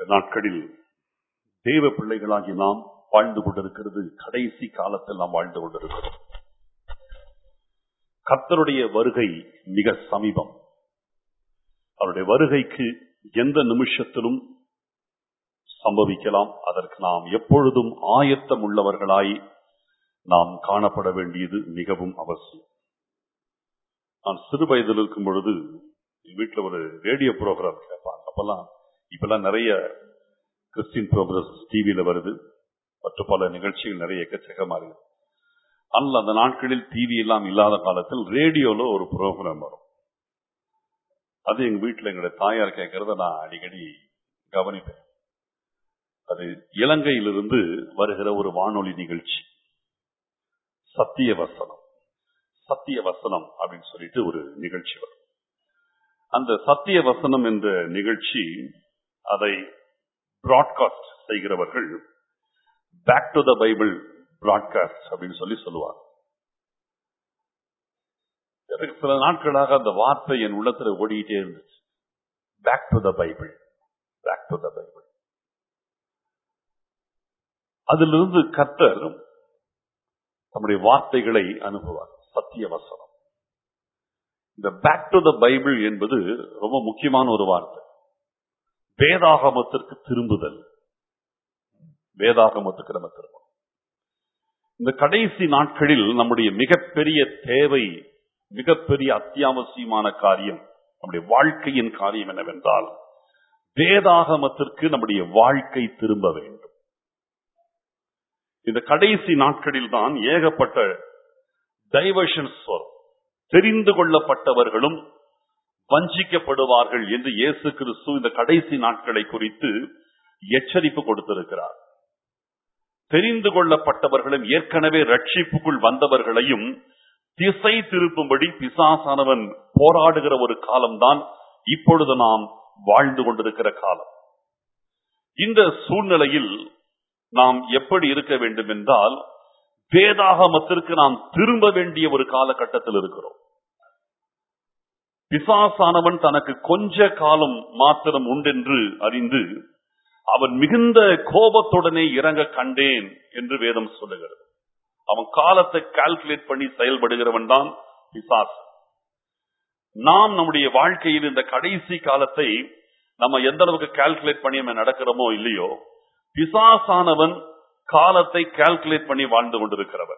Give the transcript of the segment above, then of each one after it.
இந்த நாட்களில் தேவ பிள்ளைகளாகி நாம் வாழ்ந்து கொண்டிருக்கிறது கடைசி காலத்தில் நாம் வாழ்ந்து கொண்டிருக்கிறோம் கர்த்தருடைய வருகை மிக சமீபம் அவருடைய வருகைக்கு எந்த நிமிஷத்திலும் சம்பவிக்கலாம் அதற்கு நாம் எப்பொழுதும் ஆயத்தம் உள்ளவர்களாய் நாம் காணப்பட வேண்டியது மிகவும் அவசியம் நான் சிறு வயதில் இருக்கும் பொழுது என் வீட்டுல ஒரு ரேடியோ ப்ரோக்ராம் கேட்பாங்க அப்பெல்லாம் இப்பெல்லாம் நிறைய கிறிஸ்டின் ப்ரோக்ரஸ் டிவியில வருது மற்ற பல நிகழ்ச்சிகள் நிறைய எக்கச்சக்கமா இருக்கு ஆனால் அந்த நாட்களில் டிவி எல்லாம் இல்லாத காலத்தில் ரேடியோல ஒரு ப்ரோக்ராம் வரும் அது எங்க வீட்டுல எங்களுடைய தாயார் கேட்கறத நான் அடிக்கடி கவனிப்பேன் அது இலங்கையிலிருந்து வருகிற ஒரு வானொலி நிகழ்ச்சி சத்திய வசனம் சத்திய வசனம் அப்படின்னு சொல்லிட்டு ஒரு நிகழ்ச்சி வரும் அந்த சத்திய வசனம் என்ற நிகழ்ச்சி அதை பிராட்காஸ்ட் செய்கிறவர்கள் back to the Bible broadcast அப்படின்னு சொல்லி சொல்லுவாங்க எனக்கு சில நாட்களாக அந்த வார்த்தை என் உள்ளத்துல ஓடிக்கிட்டே இருந்துச்சு back to the Bible back to the Bible அதிலிருந்து கர்த்தர் நம்முடைய வார்த்தைகளை அனுப்புவார் சத்திய வசனம் இந்த பேக் டு த பைபிள் என்பது ரொம்ப முக்கியமான ஒரு வார்த்தை வேதாகமத்திற்கு திரும்புதல் வேதாகமத்துக்கு நம்ம திரும்பணும் இந்த கடைசி நாட்களில் நம்முடைய மிகப்பெரிய தேவை மிகப்பெரிய அத்தியாவசியமான காரியம் நம்முடைய வாழ்க்கையின் காரியம் என்னவென்றால் வேதாகமத்திற்கு நம்முடைய வாழ்க்கை திரும்ப வேண்டும் இந்த கடைசி நாட்களில் தான் ஏகப்பட்ட டைவர்ஷன்ஸ் வரும் தெரிந்து கொள்ளப்பட்டவர்களும் வஞ்சிக்கப்படுவார்கள் என்று இயேசு கிறிஸ்து இந்த கடைசி நாட்களை குறித்து எச்சரிப்பு கொடுத்திருக்கிறார் தெரிந்து கொள்ளப்பட்டவர்களும் ஏற்கனவே ரட்சிப்புக்குள் வந்தவர்களையும் திசை திருப்பும்படி பிசாசானவன் போராடுகிற ஒரு காலம்தான் இப்பொழுது நாம் வாழ்ந்து கொண்டிருக்கிற காலம் இந்த சூழ்நிலையில் நாம் எப்படி இருக்க வேண்டும் என்றால் வேதாகமத்திற்கு நாம் திரும்ப வேண்டிய ஒரு காலகட்டத்தில் இருக்கிறோம் பிசாசானவன் தனக்கு கொஞ்ச காலம் மாத்திரம் உண்டென்று அறிந்து அவன் மிகுந்த கோபத்துடனே இறங்க கண்டேன் என்று வேதம் சொல்லுகிறது அவன் காலத்தை கால்குலேட் பண்ணி செயல்படுகிறவன் தான் பிசாசு நாம் நம்முடைய வாழ்க்கையில் இந்த கடைசி காலத்தை நம்ம எந்த அளவுக்கு கால்குலேட் பண்ணி நம்ம நடக்கிறோமோ இல்லையோ பிசாசானவன் காலத்தை கால்குலேட் பண்ணி வாழ்ந்து கொண்டிருக்கிறவன்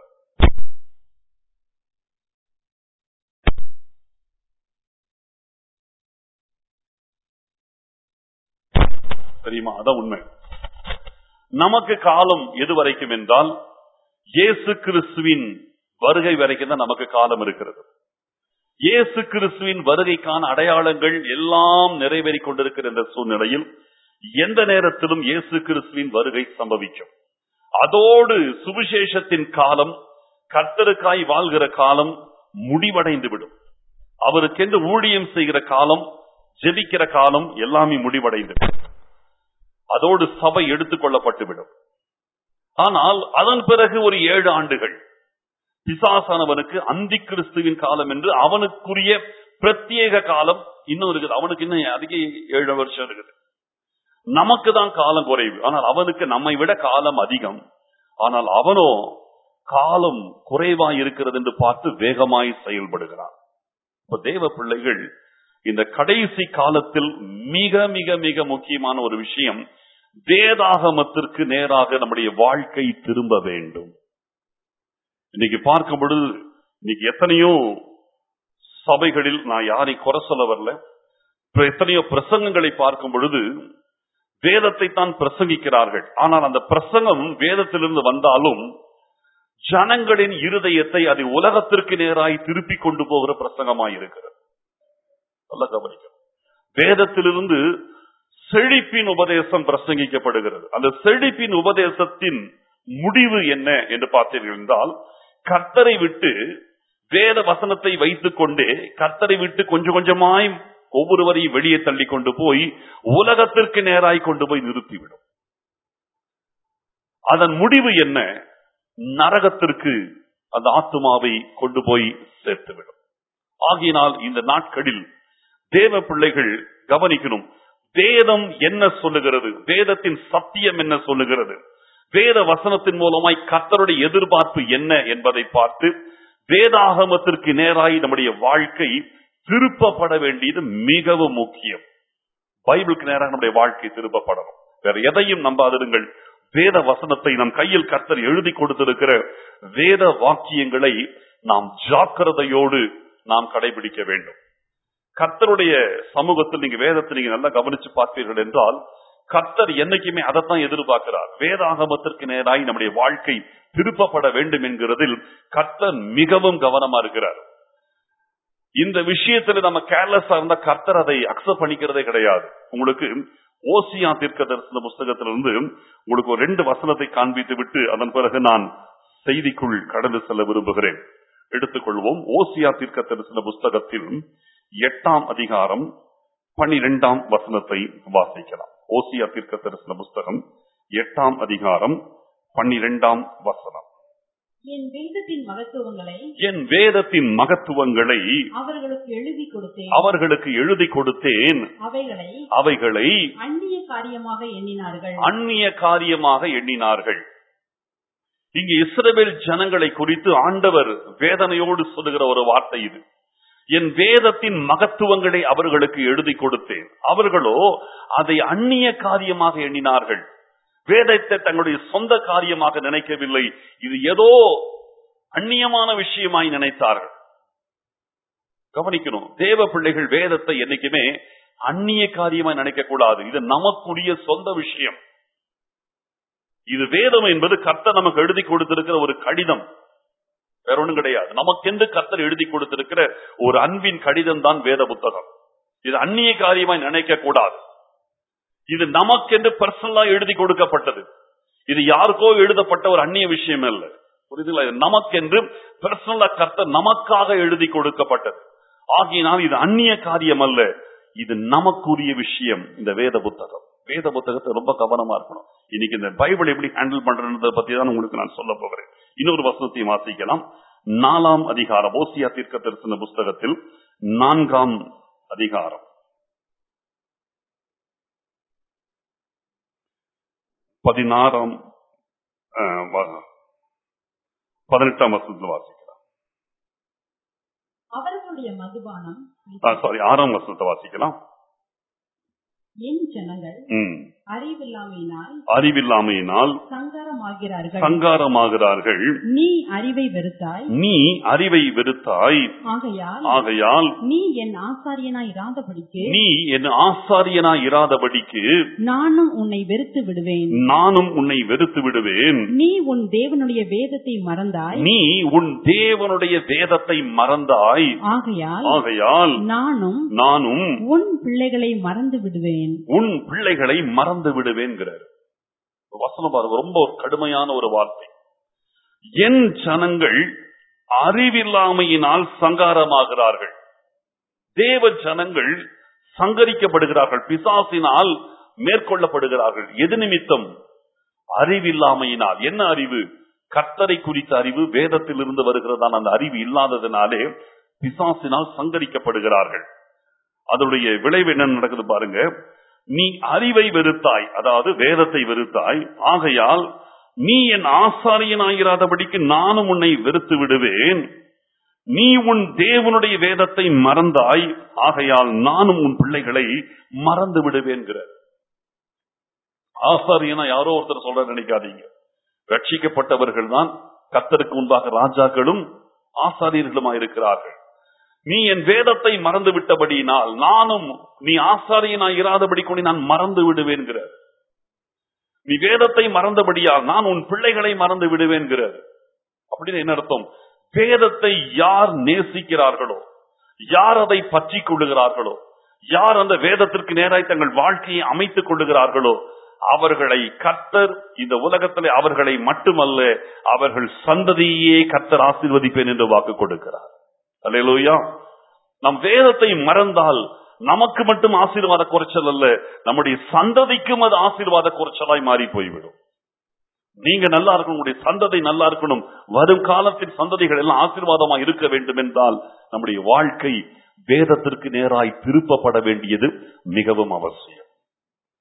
தெரியுமா அதான் உண்மை நமக்கு காலம் எது வரைக்கும் என்றால் இயேசு கிறிஸ்துவின் வருகை வரைக்கும் தான் நமக்கு காலம் இருக்கிறது இயேசு கிறிஸ்துவின் வருகைக்கான அடையாளங்கள் எல்லாம் நிறைவேறிக் கொண்டிருக்கிற இந்த சூழ்நிலையில் எந்த நேரத்திலும் இயேசு கிறிஸ்துவின் வருகை சம்பவிக்கும் அதோடு சுவிசேஷத்தின் காலம் கர்த்தருக்காய் வாழ்கிற காலம் முடிவடைந்து விடும் அவருக்கென்று ஊழியம் செய்கிற காலம் ஜெபிக்கிற காலம் எல்லாமே முடிவடைந்து விடும் அதோடு சபை எடுத்துக் கொள்ளப்பட்டுவிடும் ஆனால் அதன் பிறகு ஒரு ஏழு ஆண்டுகள் பிசாசானவனுக்கு அந்தி கிறிஸ்துவின் காலம் என்று அவனுக்குரிய பிரத்யேக காலம் இன்னும் இருக்குது அவனுக்கு இன்னும் அதிக ஏழு வருஷம் இருக்குது நமக்கு தான் காலம் குறைவு ஆனால் அவனுக்கு நம்மை விட காலம் அதிகம் ஆனால் அவனோ காலம் குறைவாய் இருக்கிறது என்று பார்த்து வேகமாய் செயல்படுகிறான் இப்ப தேவ பிள்ளைகள் இந்த கடைசி காலத்தில் மிக மிக மிக முக்கியமான ஒரு விஷயம் வேதாகமத்திற்கு நேராக நம்முடைய வாழ்க்கை திரும்ப வேண்டும் இன்னைக்கு பார்க்கும் பொழுது இன்னைக்கு எத்தனையோ சபைகளில் நான் யாரை குறை சொல்ல வரல எத்தனையோ பிரசங்கங்களை பார்க்கும் பொழுது வேதத்தை தான் பிரசங்கிக்கிறார்கள் ஆனால் அந்த பிரசங்கம் வேதத்திலிருந்து வந்தாலும் ஜனங்களின் இருதயத்தை அது உலகத்திற்கு நேராய் திருப்பி கொண்டு போகிற பிரசங்கமாய் இருக்கிறது நல்ல கவனிக்கும் வேதத்திலிருந்து செழிப்பின் உபதேசம் பிரசங்கிக்கப்படுகிறது அந்த செழிப்பின் உபதேசத்தின் முடிவு என்ன என்று பார்த்தீர்கள் என்றால் கர்த்தரை விட்டு வேத வசனத்தை வைத்துக் கொண்டே கர்த்தரை விட்டு கொஞ்சம் கொஞ்சமாய் ஒவ்வொருவரையும் வெளியே தள்ளி கொண்டு போய் உலகத்திற்கு நேராய் கொண்டு போய் நிறுத்திவிடும் அதன் முடிவு என்ன நரகத்திற்கு அந்த ஆத்துமாவை கொண்டு போய் சேர்த்துவிடும் ஆகினால் இந்த நாட்களில் தேவ பிள்ளைகள் கவனிக்கணும் வேதம் என்ன சொல்லுகிறது வேதத்தின் சத்தியம் என்ன சொல்லுகிறது வேத வசனத்தின் மூலமாய் கர்த்தருடைய எதிர்பார்ப்பு என்ன என்பதை பார்த்து வேதாகமத்திற்கு நேராய் நம்முடைய வாழ்க்கை திருப்பப்பட வேண்டியது மிகவும் முக்கியம் பைபிளுக்கு நேராக நம்முடைய வாழ்க்கை திருப்பப்படணும் வேற எதையும் நம்பாதிருங்கள் வேத வசனத்தை நம் கையில் கர்த்தர் எழுதி கொடுத்திருக்கிற வேத வாக்கியங்களை நாம் ஜாக்கிரதையோடு நாம் கடைபிடிக்க வேண்டும் கர்த்தருடைய சமூகத்தில் நீங்க வேதத்தை நீங்க நல்லா கவனிச்சு பார்ப்பீர்கள் என்றால் கர்த்தர் என்னைக்குமே அதைத்தான் எதிர்பார்க்கிறார் வேதாகமத்திற்கு நேராய் நம்முடைய வாழ்க்கை திருப்பப்பட வேண்டும் என்கிறதில் கர்த்தர் மிகவும் கவனமா இருக்கிறார் இந்த விஷயத்துல நம்ம கேர்லெஸ்ஸா இருந்தா கர்த்தர் அதை அக்செப்ட் பண்ணிக்கிறதே கிடையாது உங்களுக்கு ஓசியா தீர்க்க தரிசன புஸ்தகத்திலிருந்து உங்களுக்கு ஒரு ரெண்டு வசனத்தை காண்பித்து விட்டு அதன் பிறகு நான் செய்திக்குள் கடந்து செல்ல விரும்புகிறேன் எடுத்துக்கொள்வோம் ஓசியா தீர்க்க தரிசன புஸ்தகத்தில் எட்டாம் அதிகாரம் பனிரெண்டாம் வசனத்தை வாசிக்கலாம் ஓசியா தீர்க்க தரிசன புஸ்தகம் எட்டாம் அதிகாரம் பன்னிரெண்டாம் வசனம் என் வேதத்தின் மகத்துவங்களை என் வேதத்தின் மகத்துவங்களை அவர்களுக்கு எழுதி கொடுத்தேன் அவர்களுக்கு எழுதி கொடுத்தேன் அவைகளை அவைகளை அந்நிய காரியமாக எண்ணினார்கள் அந்நிய காரியமாக எண்ணினார்கள் இங்கு இஸ்ரவேல் ஜனங்களை குறித்து ஆண்டவர் வேதனையோடு சொல்லுகிற ஒரு வார்த்தை இது என் வேதத்தின் மகத்துவங்களை அவர்களுக்கு எழுதி கொடுத்தேன் அவர்களோ அதை அந்நிய காரியமாக எண்ணினார்கள் வேதத்தை தங்களுடைய சொந்த காரியமாக நினைக்கவில்லை இது ஏதோ அந்நியமான விஷயமாய் நினைத்தார்கள் கவனிக்கணும் தேவ பிள்ளைகள் வேதத்தை என்னைக்குமே அந்நிய காரியமாய் நினைக்க கூடாது இது நமக்குரிய சொந்த விஷயம் இது வேதம் என்பது கர்த்தர் நமக்கு எழுதி கொடுத்திருக்கிற ஒரு கடிதம் வேற ஒண்ணும் கிடையாது நமக்கென்று கர்த்தர் எழுதி கொடுத்திருக்கிற ஒரு அன்பின் கடிதம் தான் வேத புத்தகம் இது அந்நிய காரியமாய் நினைக்க கூடாது இது நமக்கென்று பர்சனலா எழுதி கொடுக்கப்பட்டது இது யாருக்கோ எழுதப்பட்ட ஒரு அந்நிய விஷயம் அல்ல புரியுதுங்களா இது நமக்கென்று பர்சனலா கர்த்தர் நமக்காக எழுதி கொடுக்கப்பட்டது ஆகினால் இது அந்நிய காரியம் அல்ல இது நமக்குரிய விஷயம் இந்த வேத புத்தகம் வேத புத்தகத்தை ரொம்ப கவனமா இருக்கணும் இன்னைக்கு இந்த பைபிள் எப்படி ஹேண்டில் பண்றதை பத்தி தான் உங்களுக்கு நான் சொல்ல போகிறேன் இன்னொரு வசனத்தையும் வாசிக்கலாம் நாலாம் அதிகாரம் ஓசியா தீர்க்க தரிசன புஸ்தகத்தில் நான்காம் அதிகாரம் பதினாறாம் அஹ், வ- பதினெட்டாம் வசனத்தில் வாசிக்கலாம் அவர்களுடைய மதுபானம் சாரி ஆறாம் வசனத்தை வாசிக்கலாம் என் ஜனங்கள் ம். அறிவில்லாமையினால் அறிவில்லாமையினால் சங்காரமாகிறார்கள் சங்காரமாகிறார்கள் நீ அறிவை வெறுத்தாய் நீ அறிவை வெறுத்தாய் ஆகையால் ஆகையால் நீ என் ஆசாரியனாய் இராதபடிக்கு நீ என் ஆசாரியனா இராதபடிக்கு நானும் உன்னை வெறுத்து விடுவேன் நானும் உன்னை வெறுத்து விடுவேன் நீ உன் தேவனுடைய வேதத்தை மறந்தாய் நீ உன் தேவனுடைய வேதத்தை மறந்தாய் ஆகையால் ஆகையால் நானும் நானும் உன் பிள்ளைகளை மறந்து விடுவேன் உன் பிள்ளைகளை மறந்து விடுவேன்கிறார் வசனம் பாருங்க ரொம்ப ஒரு கடுமையான ஒரு வார்த்தை என் ஜனங்கள் அறிவில்லாமையினால் சங்காரமாகிறார்கள் தேவ ஜனங்கள் சங்கரிக்கப்படுகிறார்கள் பிசாசினால் மேற்கொள்ளப்படுகிறார்கள் எது நிமித்தம் அறிவில்லாமையினால் என்ன அறிவு கர்த்தரை குறித்த அறிவு வேதத்திலிருந்து வருகிறதான அந்த அறிவு இல்லாததினாலே பிசாசினால் சங்கரிக்கப்படுகிறார்கள் அதனுடைய விளைவு என்ன நடக்குது பாருங்க நீ அறிவை வெறுத்தாய் அதாவது வேதத்தை வெறுத்தாய் ஆகையால் நீ என் ஆசாரியனாயிராதபடிக்கு நானும் உன்னை வெறுத்து விடுவேன் நீ உன் தேவனுடைய வேதத்தை மறந்தாய் ஆகையால் நானும் உன் பிள்ளைகளை மறந்து விடுவேன்கிற ஆசாரியனா யாரோ ஒருத்தர் சொல்ற நினைக்காதீங்க ரட்சிக்கப்பட்டவர்கள் தான் கத்தருக்கு முன்பாக ராஜாக்களும் ஆசாரியர்களுமா இருக்கிறார்கள் நீ என் வேதத்தை மறந்து விட்டபடியினால் நானும் நீ ஆசாரியனா இராதபடி கொண்டு நான் மறந்து விடுவேன்கிற நீ வேதத்தை மறந்தபடியால் நான் உன் பிள்ளைகளை மறந்து விடுவேன்கிறார் அப்படின்னு என்ன அர்த்தம் வேதத்தை யார் நேசிக்கிறார்களோ யார் அதை பற்றி கொள்ளுகிறார்களோ யார் அந்த வேதத்திற்கு நேராய் தங்கள் வாழ்க்கையை அமைத்துக் கொள்ளுகிறார்களோ அவர்களை கர்த்தர் இந்த உலகத்திலே அவர்களை மட்டுமல்ல அவர்கள் சந்ததியே கர்த்தர் ஆசீர்வதிப்பேன் என்று வாக்கு கொடுக்கிறார் அல்லேலூயா நம் வேதத்தை மறந்தால் நமக்கு மட்டும் ஆசீர்வாத குறைச்சல் அல்ல நம்முடைய சந்ததிக்கும் அது ஆசீர்வாத குறைச்சலாய் மாறி போய்விடும் நீங்க நல்லா இருக்கணும் உங்களுடைய சந்ததி நல்லா இருக்கணும் வரும் காலத்தின் சந்ததிகள் எல்லாம் ஆசீர்வாதமா இருக்க வேண்டும் என்றால் நம்முடைய வாழ்க்கை வேதத்திற்கு நேராய் திருப்பப்பட வேண்டியது மிகவும் அவசியம்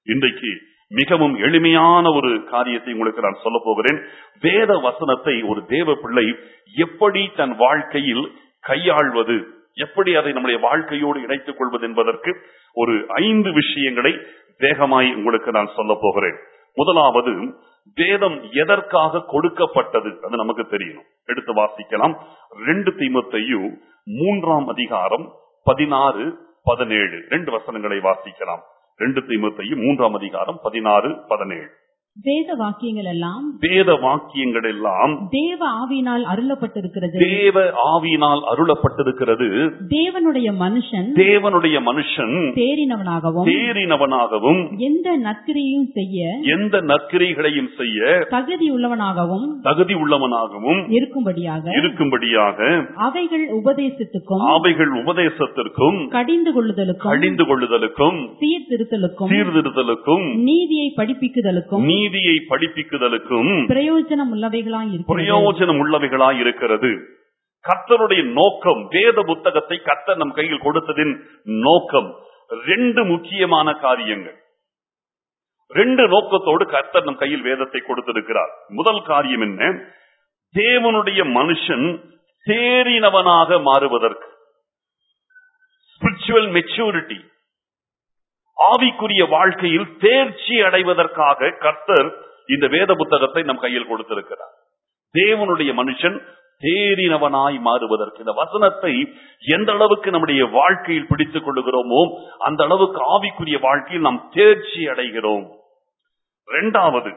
இன்றைக்கு மிகவும் எளிமையான ஒரு காரியத்தை உங்களுக்கு நான் சொல்ல போகிறேன் வேத வசனத்தை ஒரு தேவ பிள்ளை எப்படி தன் வாழ்க்கையில் கையாள்வது எப்படி அதை நம்முடைய வாழ்க்கையோடு இணைத்துக் கொள்வது என்பதற்கு ஒரு ஐந்து விஷயங்களை வேகமாய் உங்களுக்கு நான் சொல்ல போகிறேன் முதலாவது வேதம் எதற்காக கொடுக்கப்பட்டது அது நமக்கு தெரியணும் எடுத்து வாசிக்கலாம் ரெண்டு தீமத்தையும் மூன்றாம் அதிகாரம் பதினாறு பதினேழு ரெண்டு வசனங்களை வாசிக்கலாம் ரெண்டு தீமத்தையும் மூன்றாம் அதிகாரம் பதினாறு பதினேழு வேத வாக்கியங்கள் எல்லாம் வேத வாக்கியங்கள் எல்லாம் தேவ ஆவியினால் அருளப்பட்டிருக்கிறது தேவ ஆவியினால் அருளப்பட்டிருக்கிறது தேவனுடைய மனுஷன் தேவனுடைய மனுஷன் தேறினவனாகவும் தேறினவனாகவும் எந்த நற்கிரியும் செய்ய எந்த நற்கிரைகளையும் செய்ய தகுதியுள்ளவனாகவும் தகுதி உள்ளவனாகவும் இருக்கும்படியாக இருக்கும்படியாக அவைகள் உபதேசத்துக்கும் அவைகள் உபதேசத்திற்கும் கடிந்து கொள்ளுதலுக்கும் கடிந்து கொள்ளுதலுக்கும் சீர்திருத்தலுக்கும் சீர்திருத்தலுக்கும் நீதியை படிப்பிக்குதலுக்கும் நீதியை படிப்பிக்குதலுக்கும் பிரயோஜனம் உள்ளவைகளாய் இருக்கிறது பிரயோஜனம் உள்ளவைகளாய் இருக்கிறது கர்த்தருடைய நோக்கம் வேத புத்தகத்தை கர்த்தர் நம் கையில் கொடுத்ததின் நோக்கம் ரெண்டு முக்கியமான காரியங்கள் ரெண்டு நோக்கத்தோடு கர்த்தர் நம் கையில் வேதத்தை கொடுத்திருக்கிறார் முதல் காரியம் என்ன தேவனுடைய மனுஷன் தேறினவனாக மாறுவதற்கு ஸ்பிரிச்சுவல் மெச்சூரிட்டி ஆவிக்குரிய வாழ்க்கையில் தேர்ச்சி அடைவதற்காக கர்த்தர் இந்த வேத புத்தகத்தை நம் கையில் கொடுத்திருக்கிறார் தேவனுடைய மனுஷன் தேறினவனாய் மாறுவதற்கு இந்த வசனத்தை எந்த அளவுக்கு நம்முடைய வாழ்க்கையில் பிடித்துக் கொள்ளுகிறோமோ அந்த அளவுக்கு ஆவிக்குரிய வாழ்க்கையில் நாம் தேர்ச்சி அடைகிறோம் இரண்டாவது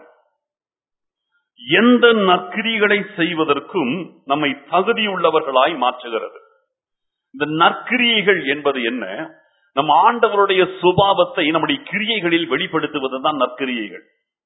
எந்த நற்கிரிகளை செய்வதற்கும் நம்மை தகுதியுள்ளவர்களாய் மாற்றுகிறது இந்த நற்கிரியைகள் என்பது என்ன நம் ஆண்டவருடைய சுபாவத்தை நம்முடைய கிரியைகளில் வெளிப்படுத்துவதுதான் நற்கிரியைகள்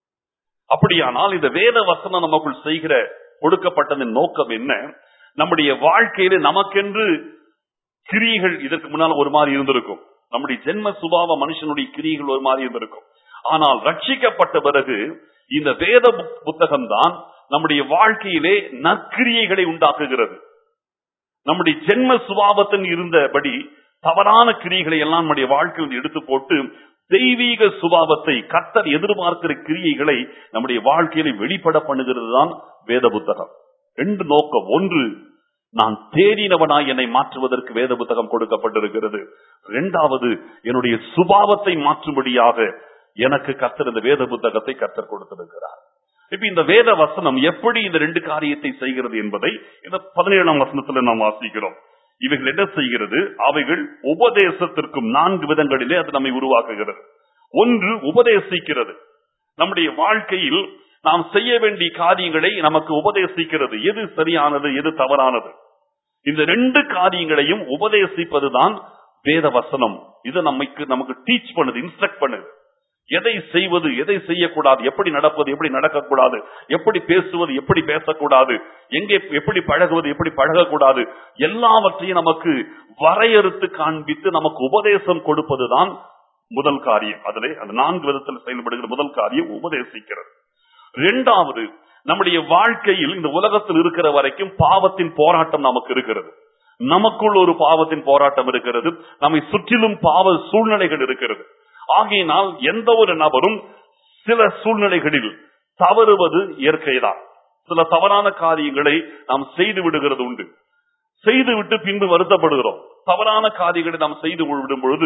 அப்படியானால் இந்த வேத வசனம் நமக்குள் செய்கிற கொடுக்கப்பட்டதன் நோக்கம் என்ன நம்முடைய வாழ்க்கையில நமக்கென்று கிரியைகள் இதற்கு முன்னால் ஒரு மாதிரி இருந்திருக்கும் நம்முடைய ஜென்ம சுபாவ மனுஷனுடைய கிரியைகள் ஒரு மாதிரி இருந்திருக்கும் ஆனால் ரட்சிக்கப்பட்ட பிறகு இந்த வேத புத்தகம் தான் நம்முடைய வாழ்க்கையிலே நற்கிரியைகளை உண்டாக்குகிறது நம்முடைய ஜென்ம சுபாவத்தில் இருந்தபடி தவறான கிரியைகளை எல்லாம் நம்முடைய வாழ்க்கையில் எடுத்து போட்டு தெய்வீக சுபாவத்தை கத்தர் எதிர்பார்க்கிற கிரியைகளை நம்முடைய வாழ்க்கையில வெளிப்பட பண்ணுகிறது தான் வேத புத்தகம் ரெண்டு நோக்கம் ஒன்று நான் தேறினவனாய் என்னை மாற்றுவதற்கு வேத புத்தகம் கொடுக்கப்பட்டிருக்கிறது இரண்டாவது என்னுடைய சுபாவத்தை மாற்றும்படியாக எனக்கு கத்தர் இந்த வேத புத்தகத்தை கத்தர் கொடுத்திருக்கிறார் இப்ப இந்த வேத வசனம் எப்படி இந்த ரெண்டு காரியத்தை செய்கிறது என்பதை இந்த பதினேழாம் வசனத்துல நாம் வாசிக்கிறோம் இவைகள் என்ன செய்கிறது அவைகள் உபதேசத்திற்கும் நான்கு விதங்களிலே அது நம்மை உருவாக்குகிறது ஒன்று உபதேசிக்கிறது நம்முடைய வாழ்க்கையில் நாம் செய்ய வேண்டிய காரியங்களை நமக்கு உபதேசிக்கிறது எது சரியானது எது தவறானது இந்த ரெண்டு காரியங்களையும் உபதேசிப்பதுதான் வேத வசனம் இது நமக்கு நமக்கு டீச் பண்ணுது இன்ஸ்ட்ரக்ட் பண்ணுது எதை செய்வது எதை செய்யக்கூடாது எப்படி நடப்பது எப்படி நடக்கக்கூடாது எப்படி பேசுவது எப்படி பேசக்கூடாது எங்கே எப்படி பழகுவது எப்படி பழகக்கூடாது எல்லாவற்றையும் நமக்கு வரையறுத்து காண்பித்து நமக்கு உபதேசம் கொடுப்பதுதான் முதல் காரியம் அதிலே அந்த நான்கு விதத்தில் செயல்படுகிற முதல் காரியம் உபதேசிக்கிறது இரண்டாவது நம்முடைய வாழ்க்கையில் இந்த உலகத்தில் இருக்கிற வரைக்கும் பாவத்தின் போராட்டம் நமக்கு இருக்கிறது நமக்குள் ஒரு பாவத்தின் போராட்டம் இருக்கிறது நம்மை சுற்றிலும் பாவ சூழ்நிலைகள் இருக்கிறது ஆகையினால் எந்த ஒரு நபரும் சில சூழ்நிலைகளில் தவறுவது இயற்கைதான் சில தவறான காரியங்களை நாம் செய்து விடுகிறது உண்டு செய்துவிட்டு பின்பு வருத்தப்படுகிறோம் தவறான காரியங்களை நாம் செய்து விடும் பொழுது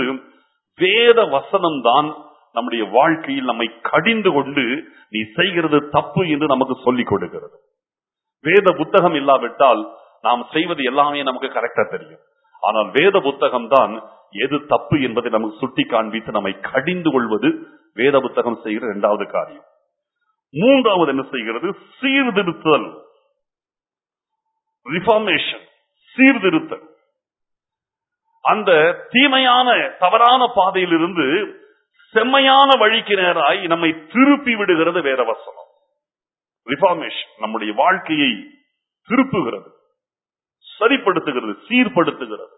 வேத வசனம் தான் நம்முடைய வாழ்க்கையில் நம்மை கடிந்து கொண்டு நீ செய்கிறது தப்பு என்று நமக்கு சொல்லிக் கொடுக்கிறது வேத புத்தகம் இல்லாவிட்டால் நாம் செய்வது எல்லாமே நமக்கு கரெக்டா தெரியும் ஆனால் வேத புத்தகம் தான் எது தப்பு என்பதை நமக்கு சுட்டி காண்பித்து நம்மை கடிந்து கொள்வது வேத புத்தகம் செய்கிற இரண்டாவது காரியம் மூன்றாவது என்ன செய்கிறது சீர்திருத்தல் ரிஃபார்மேஷன் சீர்திருத்தல் அந்த தீமையான தவறான பாதையிலிருந்து செம்மையான வழிக்கு நேராய் நம்மை திருப்பி விடுகிறது வேத வசனம் ரிஃபார்மேஷன் நம்முடைய வாழ்க்கையை திருப்புகிறது சரிப்படுத்துகிறது சீர்படுத்துகிறது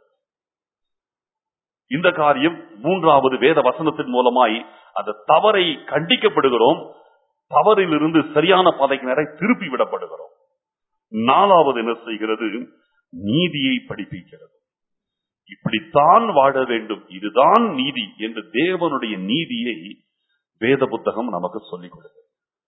இந்த காரியம் மூன்றாவது வேத வசனத்தின் மூலமாய் அந்த தவறை கண்டிக்கப்படுகிறோம் தவறிலிருந்து சரியான பாதைக்கு நேர திருப்பி விடப்படுகிறோம் நாலாவது என்ன செய்கிறது நீதியை படிப்பிக்கிறது இப்படித்தான் வாழ வேண்டும் இதுதான் நீதி என்று தேவனுடைய நீதியை வேத புத்தகம் நமக்கு சொல்லிக் கொடுக்குது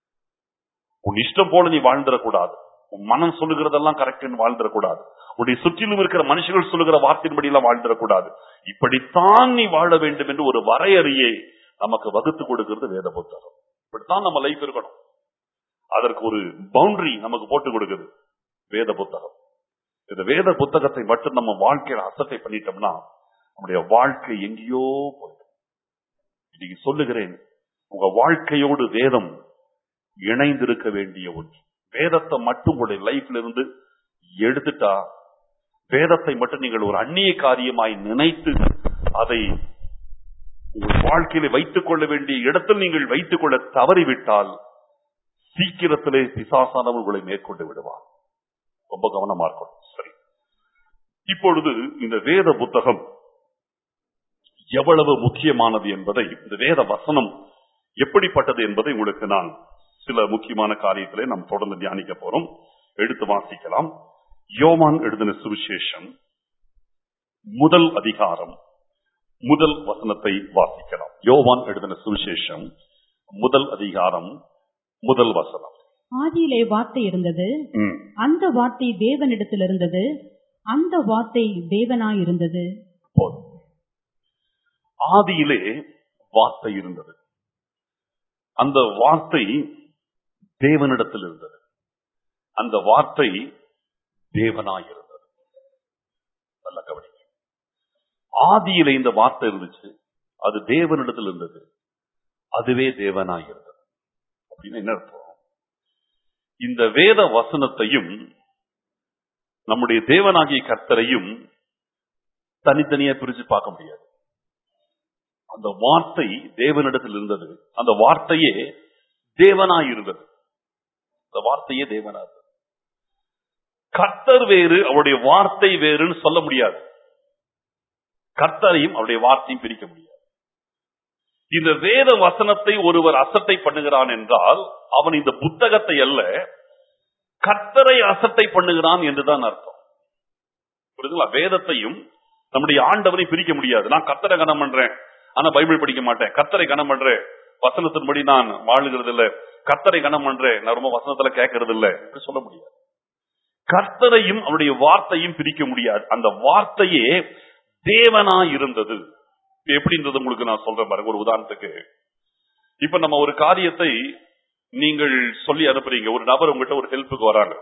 உன் இஷ்டம் போல நீ வாழ்ந்துடக்கூடாது உன் மனம் சொல்லுகிறதெல்லாம் கரெக்ட் வாழ்ந்துடக்கூடாது உன்னை சுற்றிலும் இருக்கிற மனுஷர்கள் சொல்லுகிற வார்த்தையின்படி எல்லாம் வாழ்ந்துடக்கூடாது இப்படித்தான் நீ வாழ வேண்டும் என்று ஒரு வரையறையை நமக்கு வகுத்து கொடுக்கிறது வேத புத்தகம் இப்படித்தான் நம்ம லைஃப் இருக்கணும் அதற்கு ஒரு பவுண்டரி நமக்கு போட்டு கொடுக்குது வேத புத்தகம் இந்த வேத புத்தகத்தை மட்டும் நம்ம வாழ்க்கையில அசட்டை பண்ணிட்டோம்னா நம்முடைய வாழ்க்கை எங்கேயோ போயிடும் இன்னைக்கு சொல்லுகிறேன் உங்க வாழ்க்கையோடு வேதம் இணைந்திருக்க வேண்டிய ஒன்று வேதத்தை மட்டும் உங்களுடைய லைஃப்ல இருந்து எடுத்துட்டா வேதத்தை மட்டும் நீங்கள் ஒரு அந்நிய காரியமாய் நினைத்து அதை உங்கள் வாழ்க்கையில வைத்துக் கொள்ள வேண்டிய இடத்தில் நீங்கள் வைத்துக் கொள்ள தவறிவிட்டால் சீக்கிரத்திலே பிசாசானவர் உங்களை மேற்கொண்டு விடுவார் ரொம்ப கவனமா இருக்கணும் சரி இப்பொழுது இந்த வேத புத்தகம் எவ்வளவு முக்கியமானது என்பதை இந்த வேத வசனம் எப்படிப்பட்டது என்பதை உங்களுக்கு நான் சில முக்கியமான காரியத்திலே நாம் தொடர்ந்து தியானிக்க போறோம் எடுத்து வாசிக்கலாம் யோவான் எழுதின சுவிசேஷம் முதல் அதிகாரம் முதல் வசனத்தை வாசிக்கலாம் யோவான் எழுதின சுவிசேஷம் முதல் அதிகாரம் முதல் வசனம் ஆதியிலே வார்த்தை இருந்தது ம். அந்த வார்த்தை தேவனிடத்தில் இருந்தது அந்த வார்த்தை தேவனாய் இருந்தது போதும் ஆதியிலே வார்த்தை இருந்தது அந்த வார்த்தை தேவனிடத்தில் இருந்தது அந்த வார்த்தை தேவனாய் இருந்தது நல்ல கவனிங்க ஆதியிலே இந்த வார்த்தை இருந்துச்சு அது தேவனிடத்தில் இருந்தது அதுவே தேவனாய் இருந்தது அப்படின்னு என்ன அர்த்தம் இந்த வேத வசனத்தையும் நம்முடைய தேவனாகிய கர்த்தரையும் தனித்தனியா பிரிச்சு பார்க்க முடியாது அந்த வார்த்தை தேவனிடத்தில் இருந்தது அந்த வார்த்தையே தேவனாய் இருந்தது அந்த வார்த்தையே தேவனா இருந்தது கர்த்தர் வேறு அவருடைய வார்த்தை வேறுன்னு சொல்ல முடியாது கர்த்தரையும் அவருடைய வார்த்தையும் பிரிக்க முடியாது இந்த வேத வசனத்தை ஒருவர் அசட்டை பண்ணுகிறான் என்றால் அவன் இந்த புத்தகத்தை அல்ல கர்த்தரை அசட்டை பண்ணுகிறான் என்றுதான் அர்த்தம் புரியுதுங்களா வேதத்தையும் நம்முடைய ஆண்டவரை பிரிக்க முடியாது நான் கர்த்தரை கனம் பண்றேன் ஆனா பைபிள் படிக்க மாட்டேன் கர்த்தரை கனம் பண்றேன் வசனத்தின்படி நான் வாழுகிறது இல்ல கர்த்தரை கனம் பண்றேன் நான் ரொம்ப வசனத்துல கேட்கறது இல்ல இப்படி சொல்ல முடியாது கர்த்தரையும் அவருடைய வார்த்தையும் பிரிக்க முடியாது அந்த வார்த்தையே தேவனா இருந்தது இப்ப எப்படின்றது உங்களுக்கு நான் சொல்றேன் பாருங்க ஒரு உதாரணத்துக்கு இப்ப நம்ம ஒரு காரியத்தை நீங்கள் சொல்லி அனுப்புறீங்க ஒரு நபர் உங்ககிட்ட ஒரு ஹெல்ப்புக்கு வராங்க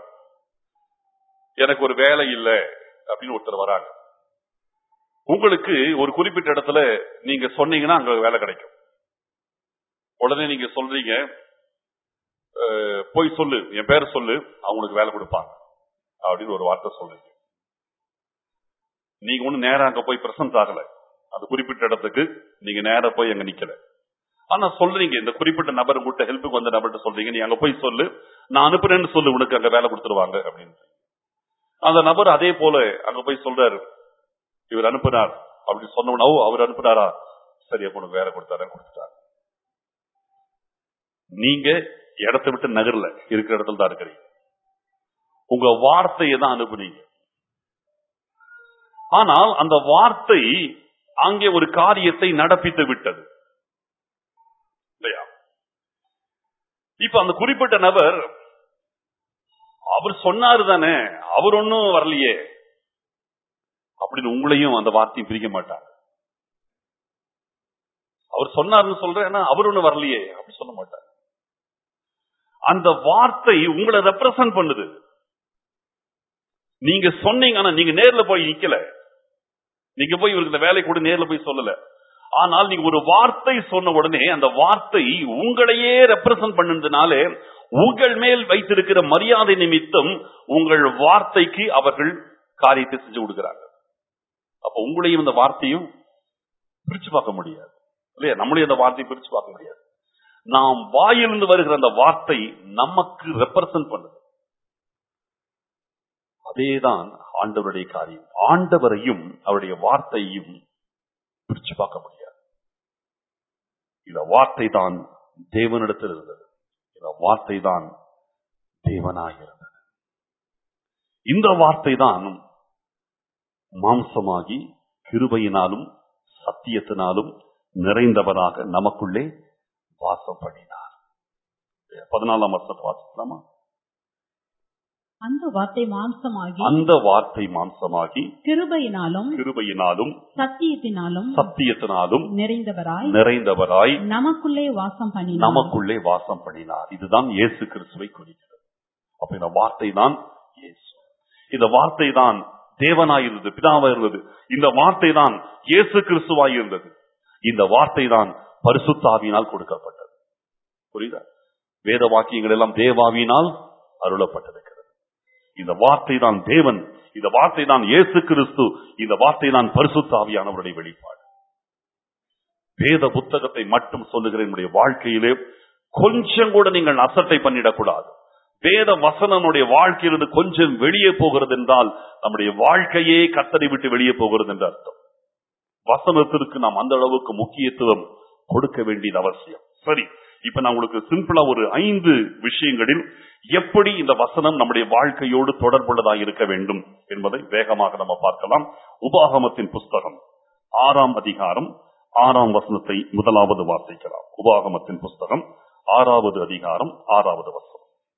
எனக்கு ஒரு வேலை இல்லை அப்படின்னு ஒருத்தர் வராங்க உங்களுக்கு ஒரு குறிப்பிட்ட இடத்துல நீங்க சொன்னீங்கன்னா அங்க வேலை கிடைக்கும் உடனே நீங்க சொல்றீங்க அஹ், போய் சொல்லு என் பேரை சொல்லு அவங்களுக்கு வேலை கொடுப்பாங்க அப்படின்னு ஒரு வார்த்தை சொல்றீங்க நீங்க ஒண்ணு நேரா அங்க போய் பிரசன்ட் ஆகல அந்த குறிப்பிட்ட இடத்துக்கு நீங்க நேரா போய் அங்க நிக்கல ஆனா சொல்றீங்க இந்த குறிப்பிட்ட நபர் உங்கள்கிட்ட ஹெல்ப்புக்கு வந்த நபர்கிட்ட சொல்றீங்க நீ அங்க போய் சொல்லு நான் அனுப்புறேன்னு சொல்லு உனக்கு அங்க வேலை கொடுத்துருவாங்க அப்படின்னு அந்த நபர் அதே போல அங்க போய் சொல்றாரு இவர் அனுப்புனார் அப்படின்னு சொன்னவன ஓ அவர் அனுப்புனாரா சரி அப்ப உனக்கு வேலை கொடுத்தாரா கொடுத்துட்டாரு நீங்க இடத்தை விட்டு நகர்ல இருக்கிற இடத்துல தான் இருக்கிறீங்க உங்க வார்த்தையை தான் அனுப்புனீங்க ஆனால் அந்த வார்த்தை அங்கே ஒரு காரியத்தை நடப்பித்து விட்டது இல்லையா இப்ப அந்த குறிப்பிட்ட நபர் அவர் சொன்னாரு தானே அவர் ஒன்னும் வரலையே அப்படின்னு உங்களையும் அந்த வார்த்தையும் பிரிக்க மாட்டார் அவர் சொன்னாருன்னு சொல்றேன் ஆனா அவர் ஒண்ணு வரலையே அப்படி சொல்ல மாட்டார் அந்த வார்த்தை உங்களை ரெப்ரசன்ட் பண்ணுது நீங்க சொன்னீங்க ஆனா நீங்க நேர்ல போய் நிக்கல நீங்க போய் இவருக்கு இந்த வேலை கூட நேர்ல போய் சொல்லல ஆனால் நீங்க ஒரு வார்த்தை சொன்ன உடனே அந்த வார்த்தை உங்களையே ரெப்ரசன்ட் பண்ணதுனாலே உங்கள் மேல் வைத்திருக்கிற மரியாதை நிமித்தம் உங்கள் வார்த்தைக்கு அவர்கள் காரியத்தை செஞ்சு கொடுக்கிறாங்க அப்ப உங்களையும் இந்த வார்த்தையும் பிரிச்சு பார்க்க முடியாது இல்லையா நம்மளையும் அந்த வார்த்தையை பிரிச்சு பார்க்க முடியாது நாம் வாயிலிருந்து வருகிற அந்த வார்த்தை நமக்கு ரெப்ரசன்ட் பண்ணுது அதேதான் ஆண்டவருடைய காரியம் ஆண்டவரையும் அவருடைய வார்த்தையும் பிரிச்சு பார்க்க முடியாது இந்த வார்த்தை தான் தேவனிடத்தில் இருந்தது இந்த வார்த்தை தான் தேவனாய் இருந்தது இந்த வார்த்தை தான் மாம்சமாகி கிருபையினாலும் சத்தியத்தினாலும் நிறைந்தவராக நமக்குள்ளே வாசம் பண்ணினார் பதினாலாம் வருஷத்தை வாசிக்கலாமா அந்த வார்த்தை மாம்சமாகி அந்த வார்த்தை மாம்சமாகி கிருபையினாலும் கிருபையினாலும் சத்தியத்தினாலும் சத்தியத்தினாலும் நிறைந்தவராய் நிறைந்தவராய் நமக்குள்ளே வாசம் பண்ணினார் நமக்குள்ளே வாசம் பண்ணினார் இதுதான் இயேசு கிறிஸ்துவை குறிக்கிறது அப்ப இந்த வார்த்தை தான் இயேசு இந்த வார்த்தை தான் தேவனாய் இருந்தது பிதாவாய் இருந்தது இந்த வார்த்தை தான் இயேசு கிறிஸ்துவாய் இருந்தது இந்த வார்த்தை தான் பரிசுத்தாவியினால் கொடுக்கப்பட்டது புரியுதா வேத வாக்கியங்கள் எல்லாம் தேவாவியினால் அருளப்பட்டிருக்கிறது இந்த வார்த்தை தான் தேவன் இந்த வார்த்தை தான் இயேசு கிறிஸ்து இந்த வார்த்தை தான் பரிசுத்தாவியானவருடைய வெளிப்பாடு வேத புத்தகத்தை மட்டும் சொல்லுகிற என்னுடைய வாழ்க்கையிலே கொஞ்சம் கூட நீங்கள் அசட்டை பண்ணிடக்கூடாது வேத வசனனுடைய வாழ்க்கையிலிருந்து கொஞ்சம் வெளியே போகிறது என்றால் நம்முடைய வாழ்க்கையே கத்தரை விட்டு வெளியே போகிறது என்று அர்த்தம் வசனத்திற்கு நாம் அந்த அளவுக்கு முக்கியத்துவம் கொடுக்க வேண்டியது அவசியம் சரி இப்ப நான் உங்களுக்கு சிம்பிளா ஒரு ஐந்து விஷயங்களில் எப்படி இந்த வசனம் நம்முடைய வாழ்க்கையோடு தொடர்புள்ளதாக இருக்க வேண்டும் என்பதை வேகமாக நம்ம பார்க்கலாம் உபாகமத்தின் புஸ்தகம் ஆறாம் அதிகாரம் ஆறாம் வசனத்தை முதலாவது வாசிக்கலாம் உபாகமத்தின் புஸ்தகம் ஆறாவது அதிகாரம் ஆறாவது வசனம்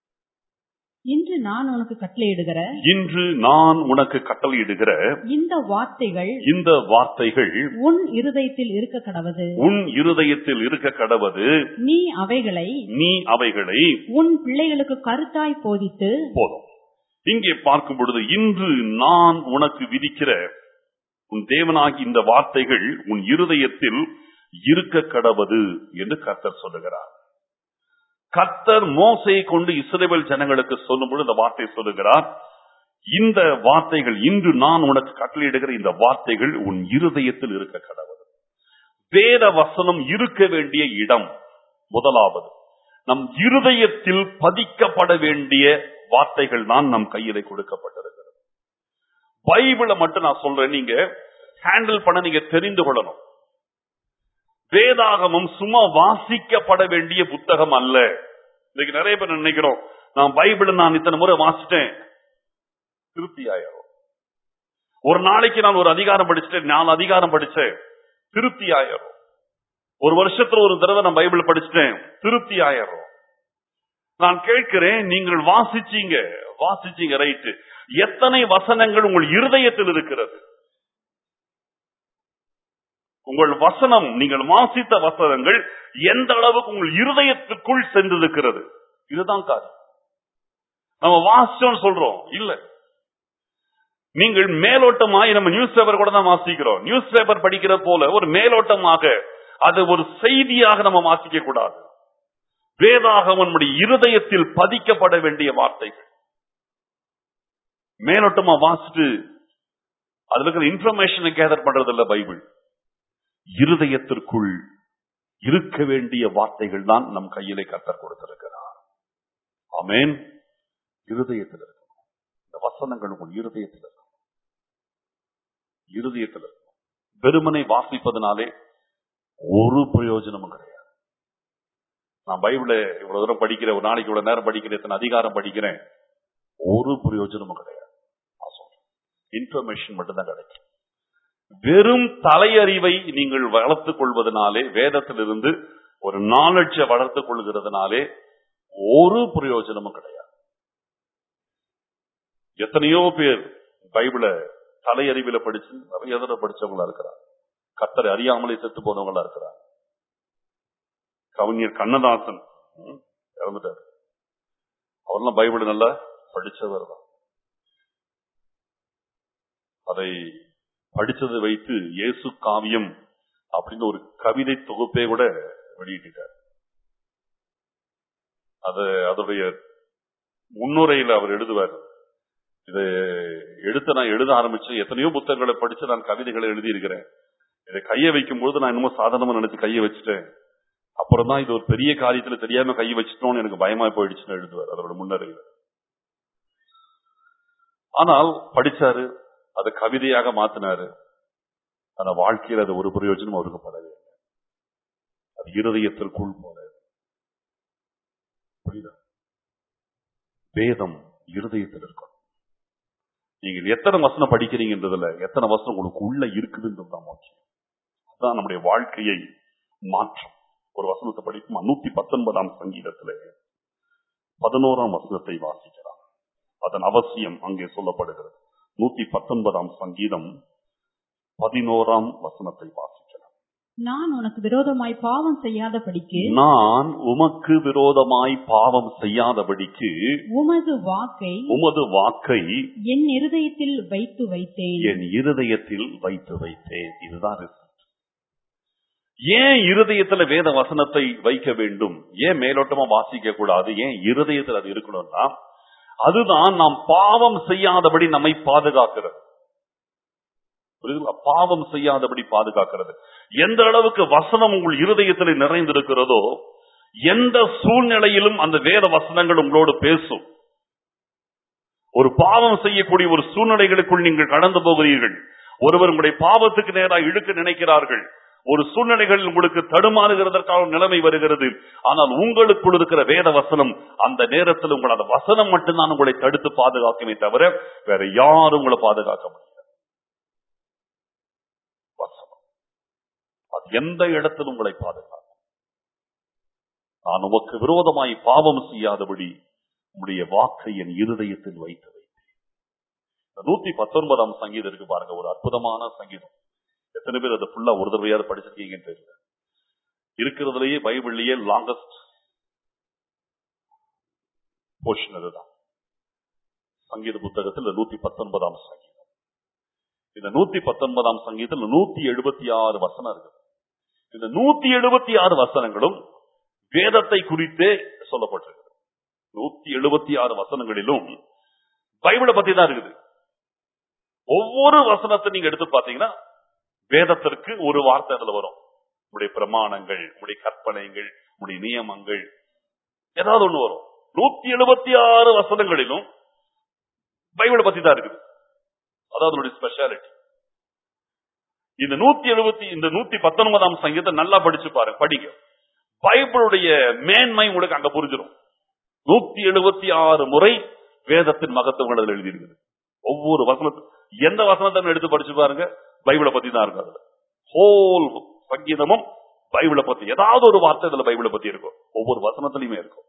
இன்று நான் உனக்கு கட்டளையிடுகிற இன்று நான் உனக்கு கட்டளையிடுகிற இந்த வார்த்தைகள் இந்த வார்த்தைகள் உன் இருதயத்தில் இருக்க கடவது உன் இருதயத்தில் இருக்க கடவது நீ அவைகளை நீ அவைகளை உன் பிள்ளைகளுக்கு கருத்தாய் போதித்து போதும் இங்கே பார்க்கும் பொழுது இன்று நான் உனக்கு விதிக்கிற உன் தேவனாகி இந்த வார்த்தைகள் உன் இருதயத்தில் இருக்க கடவது என்று கர்த்தர் சொல்லுகிறார் கர்த்தர் மோசையை கொண்டு இஸ்ரேல் ஜனங்களுக்கு சொல்லும்போது இந்த வார்த்தை சொல்லுகிறார் இந்த வார்த்தைகள் இன்று நான் உனக்கு கட்டளையிடுகிற இந்த வார்த்தைகள் உன் இருதயத்தில் இருக்க கடவுள் வேத வசனம் இருக்க வேண்டிய இடம் முதலாவது நம் இருதயத்தில் பதிக்கப்பட வேண்டிய வார்த்தைகள் தான் நம் கையிலே கொடுக்கப்பட்டிருக்கிறது பைபிளை மட்டும் நான் சொல்றேன் நீங்க ஹேண்டில் பண்ண நீங்க தெரிந்து கொள்ளணும் வேதாகமம் சும்மா வாசிக்கப்பட வேண்டிய புத்தகம் அல்ல இன்னைக்கு நிறைய பேர் நினைக்கிறோம் நான் பைபிளை நான் இத்தனை முறை வாசிட்டேன் திருப்தி ஆயிரும் ஒரு நாளைக்கு நான் ஒரு அதிகாரம் படிச்சுட்டேன் நாலு அதிகாரம் படிச்சேன் திருப்தி ஆயிரும் ஒரு வருஷத்துல ஒரு தடவை நான் பைபிள் படிச்சுட்டேன் திருப்தி ஆயிரும் நான் கேட்கிறேன் நீங்கள் வாசிச்சீங்க வாசிச்சீங்க ரைட்டு எத்தனை வசனங்கள் உங்கள் இருதயத்தில் இருக்கிறது உங்கள் வசனம் நீங்கள் வாசித்த வசனங்கள் எந்த அளவுக்கு உங்கள் இருதயத்துக்குள் சென்றிருக்கிறது இதுதான் காரணம் நம்ம வாசிச்சோம் சொல்றோம் இல்ல நீங்கள் மேலோட்டமாய் நம்ம நியூஸ் பேப்பர் கூட தான் வாசிக்கிறோம் நியூஸ் பேப்பர் படிக்கிற போல ஒரு மேலோட்டமாக அது ஒரு செய்தியாக நம்ம வாசிக்க கூடாது வேதாகமம் நம்முடைய இருதயத்தில் பதிக்கப்பட வேண்டிய வார்த்தைகள் மேலோட்டமா வாசிட்டு அதுல இருக்கிற இன்ஃபர்மேஷனை கேதர் பண்றது இல்ல பைபிள் இருதயத்திற்குள் இருக்க வேண்டிய வார்த்தைகள் தான் நம் கையிலே கத்தர் கொடுத்திருக்கிறார் ஆமேன் இருதயத்தில் இருக்கும் இந்த வசனங்கள் உங்கள் இருதயத்தில் இருக்கும் இருதயத்தில் இருக்கும் வெறுமனை வாசிப்பதனாலே ஒரு பிரயோஜனமும் கிடையாது நான் பைபிளை இவ்வளவு தூரம் படிக்கிறேன் ஒரு நாளைக்கு இவ்வளவு நேரம் படிக்கிறேன் இத்தனை அதிகாரம் படிக்கிறேன் ஒரு பிரயோஜனமும் கிடையாது நான் சொல்றேன் இன்ஃபர்மேஷன் மட்டும்தான் கிடைக்கும் வெறும் தலையறிவை நீங்கள் வளர்த்துக் கொள்வதனாலே வேதத்திலிருந்து ஒரு நாலட்ச வளர்த்துக் கொள்கிறதுனாலே ஒரு பிரயோஜனமும் கிடையாது எத்தனையோ பேர் பைபிள தலையறிவில படிச்சு நிறைய தடவை படிச்சவங்களா இருக்கிறார் கத்தரை அறியாமலே செத்து போனவங்களா இருக்கிறார் கவிஞர் கண்ணதாசன் ம், இறந்துட்டார் அவர்லாம் பைபிள் நல்லா படிச்சவர் தான் அதை படிச்சதை வைத்து இயேசு காவியம் அப்படின்னு ஒரு கவிதை தொகுப்பே கூட வெளியிட்டார் அது அதோடைய முன்னுரையில் அவர் எழுதுவார் இதை எடுத்து நான் எழுத ஆரம்பிச்சு எத்தனையோ புத்தகங்களை படிச்சு நான் கவிதைகளை எழுதி இருக்கிறேன் இதை கையை வைக்கும் பொழுது நான் என்னமோ சாதாரணமா நினைச்சு கையை வச்சுட்டேன் அப்புறம் தான் இது ஒரு பெரிய காரியத்துல தெரியாம கையை வச்சுட்டோம்னு எனக்கு பயமா போயிடுச்சுன்னு எழுதுவார் அதோட முன்னரையில் ஆனால் படிச்சாரு அதை கவிதையாக மாத்தினாரு ஆனா வாழ்க்கையில் அது ஒரு பிரயோஜனம் அவருக்கு படவே இல்லை அது இருதயத்திற்குள் போல புரியுதா வேதம் இருதயத்தில் இருக்கணும் நீங்கள் எத்தனை வசனம் படிக்கிறீங்கன்றதுல எத்தனை வசனம் உங்களுக்கு உள்ள இருக்குதுன்றது தான் முக்கியம் அதுதான் நம்முடைய வாழ்க்கையை மாற்றும் ஒரு வசனத்தை படிக்குமா நூத்தி பத்தொன்பதாம் சங்கீதத்திலே பதினோராம் வசனத்தை வாசிக்கலாம் அதன் அவசியம் அங்கே சொல்லப்படுகிறது நூத்தி பத்தொன்பதாம் சங்கீதம் பதினோராம் வசனத்தை வாசிக்கலாம் நான் உனக்கு விரோதமாய் பாவம் செய்யாதபடிக்கு நான் உமக்கு விரோதமாய் பாவம் செய்யாதபடிக்கு உமது வாக்கை உமது வாக்கை என் இருதயத்தில் வைத்து வைத்தேன் என் இருதயத்தில் வைத்து வைத்தேன் இதுதான் result. ஏன் இருதயத்துல வேத வசனத்தை வைக்க வேண்டும் ஏன் மேலோட்டமா வாசிக்க கூடாது ஏன் இருதயத்தில் அது இருக்கணும்னா அதுதான் நாம் பாவம் செய்யாதபடி நம்மை பாதுகாக்கிறது புரியுதுங்களா? பாவம் செய்யாதபடி பாதுகாக்கிறது எந்த அளவுக்கு வசனம் உங்கள் இருதயத்தில் நிறைந்திருக்கிறதோ எந்த சூழ்நிலையிலும் அந்த வேத வசனங்கள் உங்களோடு பேசும் ஒரு பாவம் செய்யக்கூடிய ஒரு சூழ்நிலைகளுக்குள் நீங்கள் கடந்து போகிறீர்கள் ஒருவர் உங்களுடைய பாவத்துக்கு நேராக இழுக்க நினைக்கிறார்கள் ஒரு சூழ்நிலைகள் உங்களுக்கு தடுமாறுகிறதற்கான நிலைமை வருகிறது ஆனால் உங்களுக்குள் இருக்கிற வேத வசனம் அந்த நேரத்தில் உங்கள் அந்த வசனம் மட்டும்தான் உங்களை தடுத்து பாதுகாக்குமே தவிர வேற யாரும் உங்களை பாதுகாக்க முடியாது வசனம் அது எந்த இடத்திலும் உங்களை பாதுகாக்கும் நான் உமக்கு விரோதமாய் பாவம் செய்யாதபடி உம்முடைய வாக்கை என் இருதயத்தில் வைத்து வைத்தேன் இந்த நூத்தி பத்தொன்பதாம் சங்கீதம் இருக்கு பாருங்க ஒரு அற்புதமான சங்கீதம் எத்தனை பேர் அதை ஃபுல்லா ஒரு தடவையாவது படிச்சிருக்கீங்கன்னு தெரியல இருக்கிறதுலயே பைபிள்லயே லாங்கஸ்ட் போர்ஷன் அதுதான் சங்கீத புத்தகத்தில் இந்த நூத்தி பத்தொன்பதாம் சங்கீதம் இந்த நூத்தி பத்தொன்பதாம் சங்கீதத்தில் நூத்தி எழுபத்தி ஆறு வசனம் இருக்கு இந்த நூத்தி எழுபத்தி ஆறு வசனங்களும் வேதத்தை குறித்தே சொல்லப்பட்டிருக்கு நூத்தி எழுபத்தி ஆறு வசனங்களிலும் பைபிளை பத்தி தான் இருக்குது ஒவ்வொரு வசனத்தை நீங்க எடுத்து பாத்தீங்கன்னா வேதத்திற்கு ஒரு வார்த்தை அதுல வரும் உடைய பிரமாணங்கள் உடைய கற்பனைகள் உடைய நியமங்கள் ஏதாவது ஒண்ணு வரும் நூத்தி எழுபத்தி ஆறு வசனங்களிலும் பைபிளை பத்தி தான் இருக்குது அதாவது அதனுடைய ஸ்பெஷாலிட்டி இந்த நூத்தி எழுபத்தி இந்த நூத்தி பத்தொன்பதாம் சங்கீதத்தை நல்லா படிச்சு பாருங்க படிங்க பைபிளுடைய மேன்மை உங்களுக்கு அங்க புரிஞ்சிடும் நூத்தி எழுபத்தி ஆறு முறை வேதத்தின் மகத்துவங்கள் அதில் எழுதியிருக்குது ஒவ்வொரு வசனத்து எந்த வசனத்தை எடுத்து படிச்சு பாருங்க பைபிளை பத்தி தான் இருக்கு அதுல ஹோல் சங்கீதமும் பைபிளை பத்தி ஏதாவது ஒரு வார்த்தை இதுல பைபிளை பத்தி இருக்கும் ஒவ்வொரு வசனத்திலையுமே இருக்கும்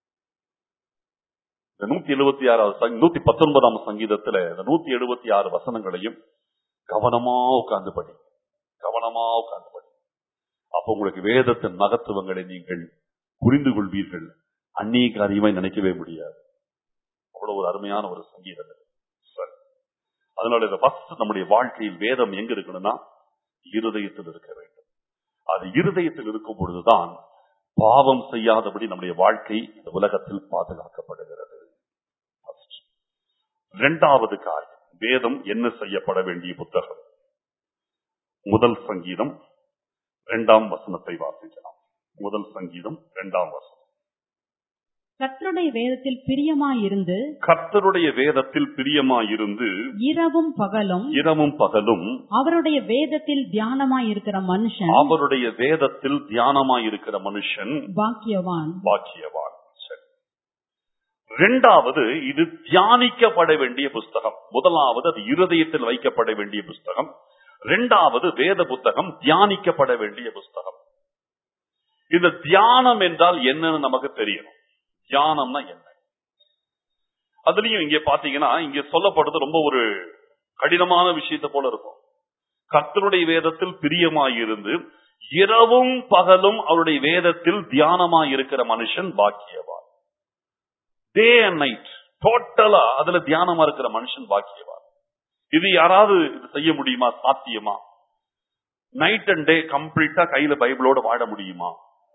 இந்த நூத்தி எழுபத்தி ஆறாவது சங்க- நூத்தி பத்தொன்பதாம் சங்கீதத்துல இந்த நூத்தி எழுபத்தி ஆறு வசனங்களையும் கவனமா உட்கார்ந்து படி கவனமா உட்கார்ந்து படி அப்ப உங்களுக்கு வேதத்தின் மகத்துவங்களை நீங்கள் புரிந்து கொள்வீர்கள் அந்நிய காரியமாய் நினைக்கவே முடியாது அவ்வளவு ஒரு அருமையான ஒரு சங்கீதம் இது. சரி அதனால இந்த ஃபர்ஸ்ட் நம்முடைய வாழ்க்கையில் வேதம் எங்க இருக்கணும்னா இருதயத்தில் இருக்க வேண்டும் அது இருதயத்தில் இருக்கும் பொழுதுதான் பாவம் செய்யாதபடி நம்முடைய வாழ்க்கை இந்த உலகத்தில் பாதுகாக்கப்படுகிறது First. இரண்டாவது காரியம் வேதம் என்ன செய்யப்பட வேண்டிய புத்தகம் முதல் சங்கீதம் இரண்டாம் வசனத்தை வாசிக்கலாம் முதல் சங்கீதம் இரண்டாம் வசனம் கர்த்தருடைய வேதத்தில் பிரியமாயிருந்து கர்த்தருடைய வேதத்தில் பிரியமாயிருந்து இரவும் பகலும் இரவும் பகலும் அவருடைய வேதத்தில் தியானமாயிருக்கிற மனுஷன் அவருடைய வேதத்தில் தியானமாயிருக்கிற மனுஷன் பாக்கியவான் பாக்கியவான் சரி. இரண்டாவது இது தியானிக்கப்பட வேண்டிய புஸ்தகம் முதலாவது அது இருதயத்தில் வைக்கப்பட வேண்டிய புஸ்தகம் இரண்டாவது வேத புத்தகம் தியானிக்கப்பட வேண்டிய புஸ்தகம் இந்த தியானம் என்றால் என்னன்னு நமக்கு தெரியணும் தியானம்னா என்ன அதுலயும் இங்க பாத்தீங்கன்னா இங்க சொல்லப்படுறது ரொம்ப ஒரு கடினமான விஷயத்தை போல இருக்கும் கர்த்தருடைய வேதத்தில் பிரியமாயிருந்து இரவும் பகலும் அவருடைய வேதத்தில் தியானமாய் இருக்கிற மனுஷன் பாக்கியவான் டே அண்ட் நைட் டோட்டலா அதுல தியானமா இருக்கிற மனுஷன் பாக்கியவான் இது யாராவது இது செய்ய முடியுமா சாத்தியமா நைட் அண்ட் டே கம்ப்ளீட்டா கையில பைபிளோட வாழ முடியுமா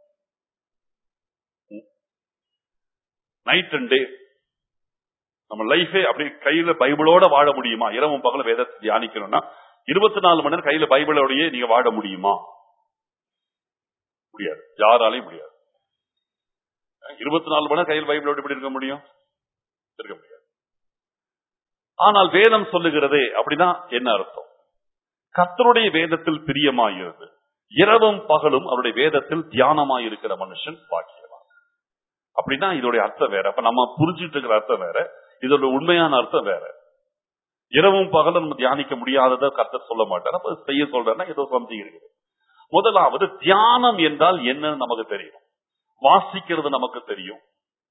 நைட் அண்ட் டே நம்ம லைஃபே அப்படி கையில பைபிளோட வாழ முடியுமா இரவும் பகலும் வேதத்தை தியானிக்கணும்னா இருபத்தி நாலு மணி நேரம் கையில பைபிளோடயே நீங்க வாழ முடியுமா முடியாது யாராலையும் முடியாது இருபத்தி நாலு மணி நேரம் கையில் பைபிளோட எப்படி இருக்க முடியும் இருக்க முடியாது ஆனால் வேதம் சொல்லுகிறதே அப்படின்னா என்ன அர்த்தம் கர்த்தருடைய வேதத்தில் பிரியமாகிறது இரவும் பகலும் அவருடைய வேதத்தில் தியானமாயிருக்கிற மனுஷன் பாக்கியவான் அப்படின்னா இதோடைய அர்த்தம் வேற அப்ப நம்ம புரிஞ்சிட்டு இருக்கிற அர்த்தம் வேற இதோட உண்மையான அர்த்தம் வேற இரவும் பகலும் நம்ம தியானிக்க முடியாததை கர்த்தர் சொல்ல மாட்டார் அப்ப செய்ய சொல்றேன்னா ஏதோ சம்திங் இருக்குது முதலாவது தியானம் என்றால் என்னன்னு நமக்கு தெரியும் வாசிக்கிறது நமக்கு தெரியும்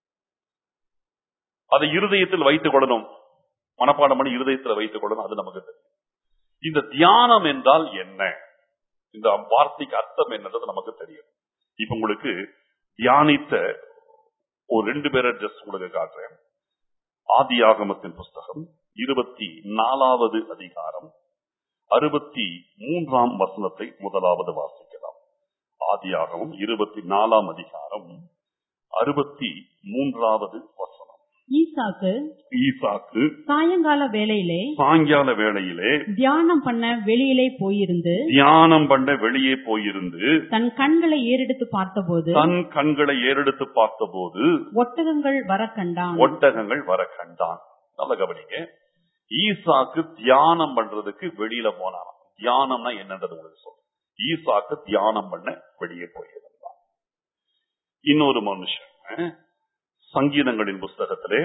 அதை இருதயத்தில் வைத்துக் கொள்ளணும் மனப்பாடம் பண்ணி இருதயத்தில் வைத்துக் கொள்ளணும் அது நமக்கு தெரியும் இந்த தியானம் என்றால் என்ன இந்த வார்த்தைக்கு அர்த்தம் என்னன்றது நமக்கு தெரியும் இப்ப உங்களுக்கு தியானித்த ஒரு ரெண்டு பேரை ஜஸ்ட் உங்களுக்கு காட்டுறேன் ஆதியாகமத்தின் புஸ்தகம் இருபத்தி நாலாவது அதிகாரம் அறுபத்தி மூன்றாம் வசனத்தை முதலாவது வாசிக்கலாம் ஆதியாகமம் இருபத்தி நாலாம் அதிகாரம் அறுபத்தி மூன்றாவது வசனம் ஈசாக்கு ஈசாக்கு சாயங்கால வேளையிலே சாயங்கால வேளையிலே தியானம் பண்ண வெளியிலே போயிருந்து தியானம் பண்ண வெளியே போயிருந்து தன் கண்களை ஏறெடுத்து பார்த்தபோது தன் கண்களை ஏறெடுத்து பார்த்தபோது ஒட்டகங்கள் வர கண்டான் ஒட்டகங்கள் வர கண்டான் நல்ல கவனிங்க ஈசாக்கு தியானம் பண்றதுக்கு வெளியில போனான் தியானம்னா என்னன்றது உங்களுக்கு சொல்றேன் ஈசாக்கு தியானம் பண்ண வெளியே போயிருந்தான் இன்னொரு மனுஷன் அஹ், சங்கீதங்களின் புஸ்தகத்திலே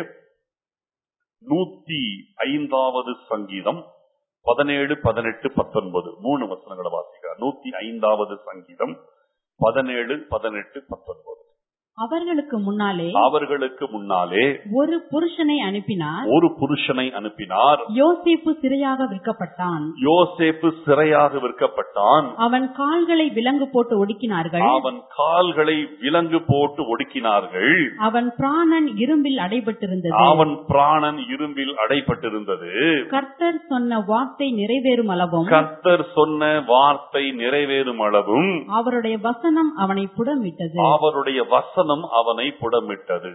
நூத்தி ஐந்தாவது சங்கீதம் பதினேழு பதினெட்டு பத்தொன்பது மூணு வசனங்களை வாசிக்கிறார் நூத்தி ஐந்தாவது சங்கீதம் பதினேழு பதினெட்டு பத்தொன்பது அவர்களுக்கு முன்னாலே அவர்களுக்கு முன்னாலே ஒரு புருஷனை அனுப்பினார் ஒரு புருஷனை அனுப்பினார் யோசேப்பு சிறையாக விற்கப்பட்டான் யோசேப்பு சிறையாக விற்கப்பட்டான் அவன் கால்களை விலங்கு போட்டு ஒடுக்கினார்கள் அவன் கால்களை விலங்கு போட்டு ஒடுக்கினார்கள் அவன் பிராணன் இரும்பில் அடைபட்டிருந்தது அவன் பிராணன் இரும்பில் அடைபட்டிருந்தது கர்த்தர் சொன்ன வார்த்தை நிறைவேறும் அளவும் கர்த்தர் சொன்ன வார்த்தை நிறைவேறும் அளவும் அவருடைய வசனம் அவனை புடமிட்டது அவருடைய வசனம் அவனை புடமிட்டது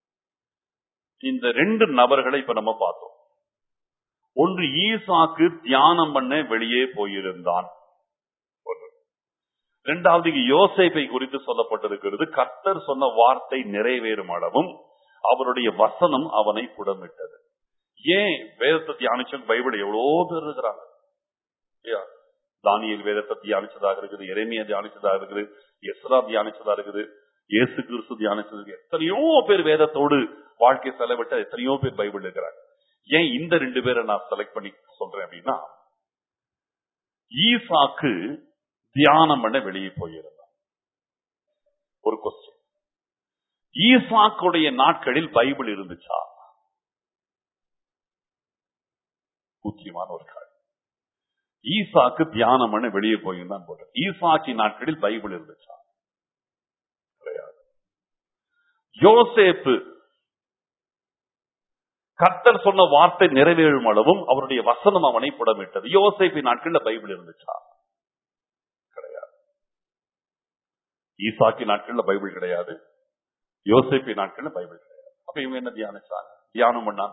இந்த ரெண்டு நபர்களை இப்ப நம்ம பார்த்தோம் ஒன்று ஈசாக்கு தியானம் பண்ண வெளியே போயிருந்தான் ஒன்று. இரண்டாவது இங்கு யோசேப்பை குறித்து சொல்லப்பட்டிருக்கிறது கர்த்தர் சொன்ன வார்த்தை நிறைவேறும் அளவும் அவருடைய வசனம் அவனை புடமிட்டது ஏன் வேதத்தை தியானிச்ச பைபிள் எவ்வளவோ பேர் இருக்கிறாங்க இல்லையா? தானியேல் வேதத்தை தியானிச்சதாக இருக்குது எரேமியா தியானிச்சதாக இருக்குது எஸ்ரா தியானிச்சதா இருக்குது இயேசு கிறிஸ்து தியானிச்சது எத்தனையோ பேர் வேதத்தோடு வாழ்க்கை செலவிட்ட எத்தனையோ பேர் பைபிள் இருக்கிறாங்க ஏன் இந்த ரெண்டு பேரை நான் செலக்ட் பண்ணி சொல்றேன் அப்படின்னா ஈசாக்கு தியானம் பண்ண வெளியே போயிருந்தான் ஒரு கொஸ்டின் ஈசாக்குடைய நாட்களில் பைபிள் இருந்துச்சா முக்கியமான ஒரு காரணம் ஈசாக்கு தியானம் பண்ண வெளியே போயிருந்தான் போல ஈசாக்கி நாட்களில் பைபிள் இருந்துச்சா கிடையாது யோசேப்பு கர்த்தர் சொன்ன வார்த்தை நிறைவேறும் அளவும் அவருடைய வசனம் அவனை புடமிட்டது யோசேப்பின் நாட்கள்ல பைபிள் இருந்துச்சா கிடையாது ஈசாக்கி நாட்கள்ல பைபிள் கிடையாது யோசேப்பின் நாட்கள்ல பைபிள் கிடையாது அப்ப இவங்க என்ன தியானிச்சாங்க தியானம் பண்ணாங்க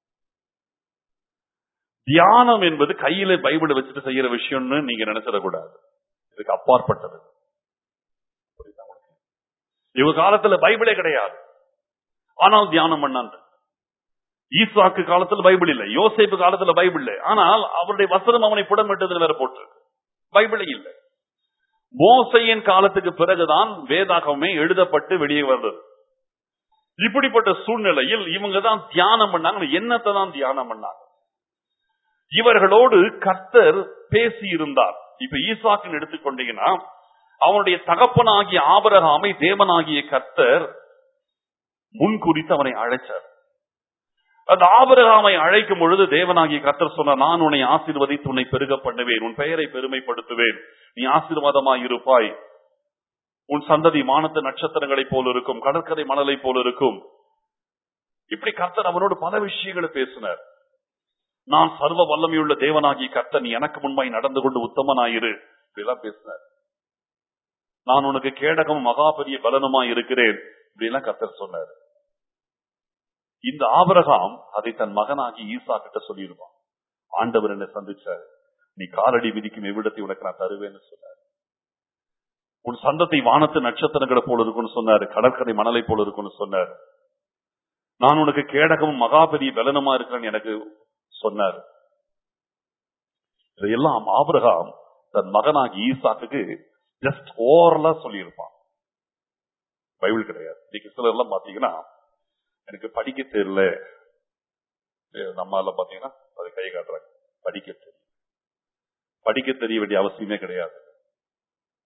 தியானம் என்பது கையில பைபிளை வச்சுட்டு செய்யற விஷயம்னு நீங்க நினைச்சிடக்கூடாது இதுக்கு அப்பாற்பட்டது புரியுதா உங்களுக்கு? இவங்க காலத்துல பைபிளே கிடையாது ஆனால் தியானம் பண்ணாங்க ஈசாக்கு காலத்துல பைபிள் இல்லை யோசேப்பு காலத்துல பைபிள் இல்லை ஆனால் அவருடைய வசனம் அவனை புடமிட்டதுல வேற போட்டிருக்கு பைபிளே இல்லை மோசையின் காலத்துக்கு பிறகுதான் வேதாகமே எழுதப்பட்டு வெளியே வந்தது இப்படிப்பட்ட சூழ்நிலையில் இவங்க தான் தியானம் பண்ணாங்க என்னத்தை தான் தியானம் பண்ணாங்க இவர்களோடு கர்த்தர் பேசி இருந்தார் இப்ப ஈசாக்கின் எடுத்துக்கொண்டீங்கன்னா அவனுடைய தகப்பனாகிய ஆபரகாமை தேவனாகிய கர்த்தர் முன்குறித்து அவனை அழைச்சார் அந்த ஆபரகாமை அழைக்கும் பொழுது தேவனாகிய கர்த்தர் சொன்னார் நான் உன்னை ஆசீர்வதித்து உன்னை பெருக பண்ணுவேன் உன் பெயரை பெருமைப்படுத்துவேன் நீ ஆசீர்வாதமாய் இருப்பாய் உன் சந்ததி வானத்து நட்சத்திரங்களைப் போல இருக்கும் கடற்கரை மணலை போல இருக்கும் இப்படி கர்த்தர் அவனோடு பல விஷயங்களை பேசினார் நான் சர்வ வல்லமையுள்ள தேவனாகிய கர்த்தர் நீ எனக்கு முன்பாய் நடந்து கொண்டு உத்தமனாயிரு இப்படிலாம் பேசினார் நான் உனக்கு கேடகம் மகா பெரிய பலனுமாய் இருக்கிறேன் இப்படிலாம் கர்த்தர் சொன்னார் இந்த ஆபரகாம் அதை தன் மகனாகி ஈசா கிட்ட சொல்லியிருப்பான் ஆண்டவர் என்னை சந்திச்சார் நீ காலடி மிதிக்கும் எவ்விடத்தை உனக்கு நான் தருவேன்னு சொன்னார் உன் சந்தத்தை வானத்து நட்சத்திரங்களை போல இருக்கும்னு சொன்னாரு கடற்கரை மணலை போல இருக்கும்னு சொன்னார் நான் உனக்கு கேடகமும் மகா பெரிய பலனுமா இருக்கிறேன்னு எனக்கு சொன்னார் இதையெல்லாம் ஆபிரகாம் தன் மகனாகி ஈசாக்குக்கு ஜஸ்ட் ஓரலா சொல்லியிருப்பான் பைபிள் கிடையாது இன்னைக்கு சிலர் எல்லாம் பாத்தீங்கன்னா எனக்கு படிக்க தெரியல நம்ம எல்லாம் பாத்தீங்கன்னா அதை கை காட்டுறாங்க படிக்க தெரியும் படிக்க தெரிய வேண்டிய அவசியமே கிடையாது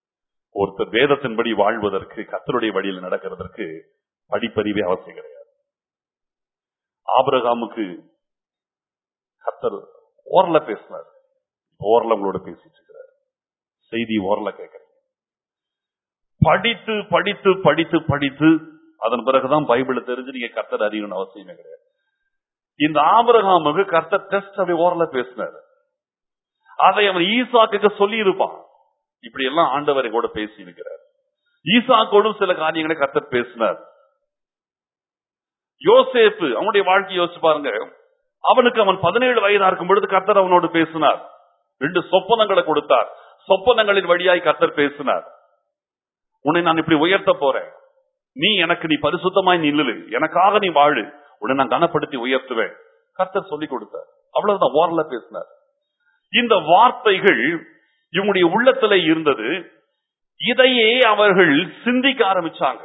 ஒருத்தர் வேதத்தின்படி வாழ்வதற்கு கத்தருடைய வழியில் நடக்கிறதற்கு படிப்பறிவே அவசியம் கிடையாது ஆபிரகாமுக்கு கத்தர் ஓரல பேசினார் ஓரல உங்களோட பேசிட்டு இருக்கிறார் செய்தி ஓரல கேட்கிறேன் படித்து படித்து படித்து படித்து அதன் பிறகுதான் பைபிளை தெரிஞ்சு நீங்க கர்த்தர் அறியணும் அவசியமே கிடையாது இந்த ஆபிரகாமுக்கு கர்த்தர் டெஸ்ட் அப்படி ஓரல பேசினார் அதை அவன் ஈசாக்கு சொல்லி இருப்பான் இப்படி எல்லாம் ஆண்டவரை கூட பேசி இருக்கிறார் ஈசாக்கோடும் சில காரியங்களை கர்த்தர் பேசினார் யோசேப்பு அவனுடைய வாழ்க்கையை யோசிச்சு பாருங்க அவனுக்கு அவன் பதினேழு வயதா இருக்கும் பொழுது கர்த்தர் அவனோடு பேசினார் ரெண்டு சொப்பனங்களை கொடுத்தார் சொப்பனங்களின் வழியாய் கர்த்தர் பேசினார் உன்னை நான் இப்படி உயர்த்த போறேன் நீ எனக்கு நீ பரிசுத்தமாய் நில்லு எனக்காக நீ வாழு உன்னை நான் கனப்படுத்தி உயர்த்துவேன் கர்த்தர் சொல்லி கொடுத்தார் அவ்வளவுதான் ஓரல பேசினார் இந்த வார்த்தைகள் இவங்களுடைய உள்ளத்துல இருந்தது இதையே அவர்கள் சிந்திக்க ஆரம்பிச்சாங்க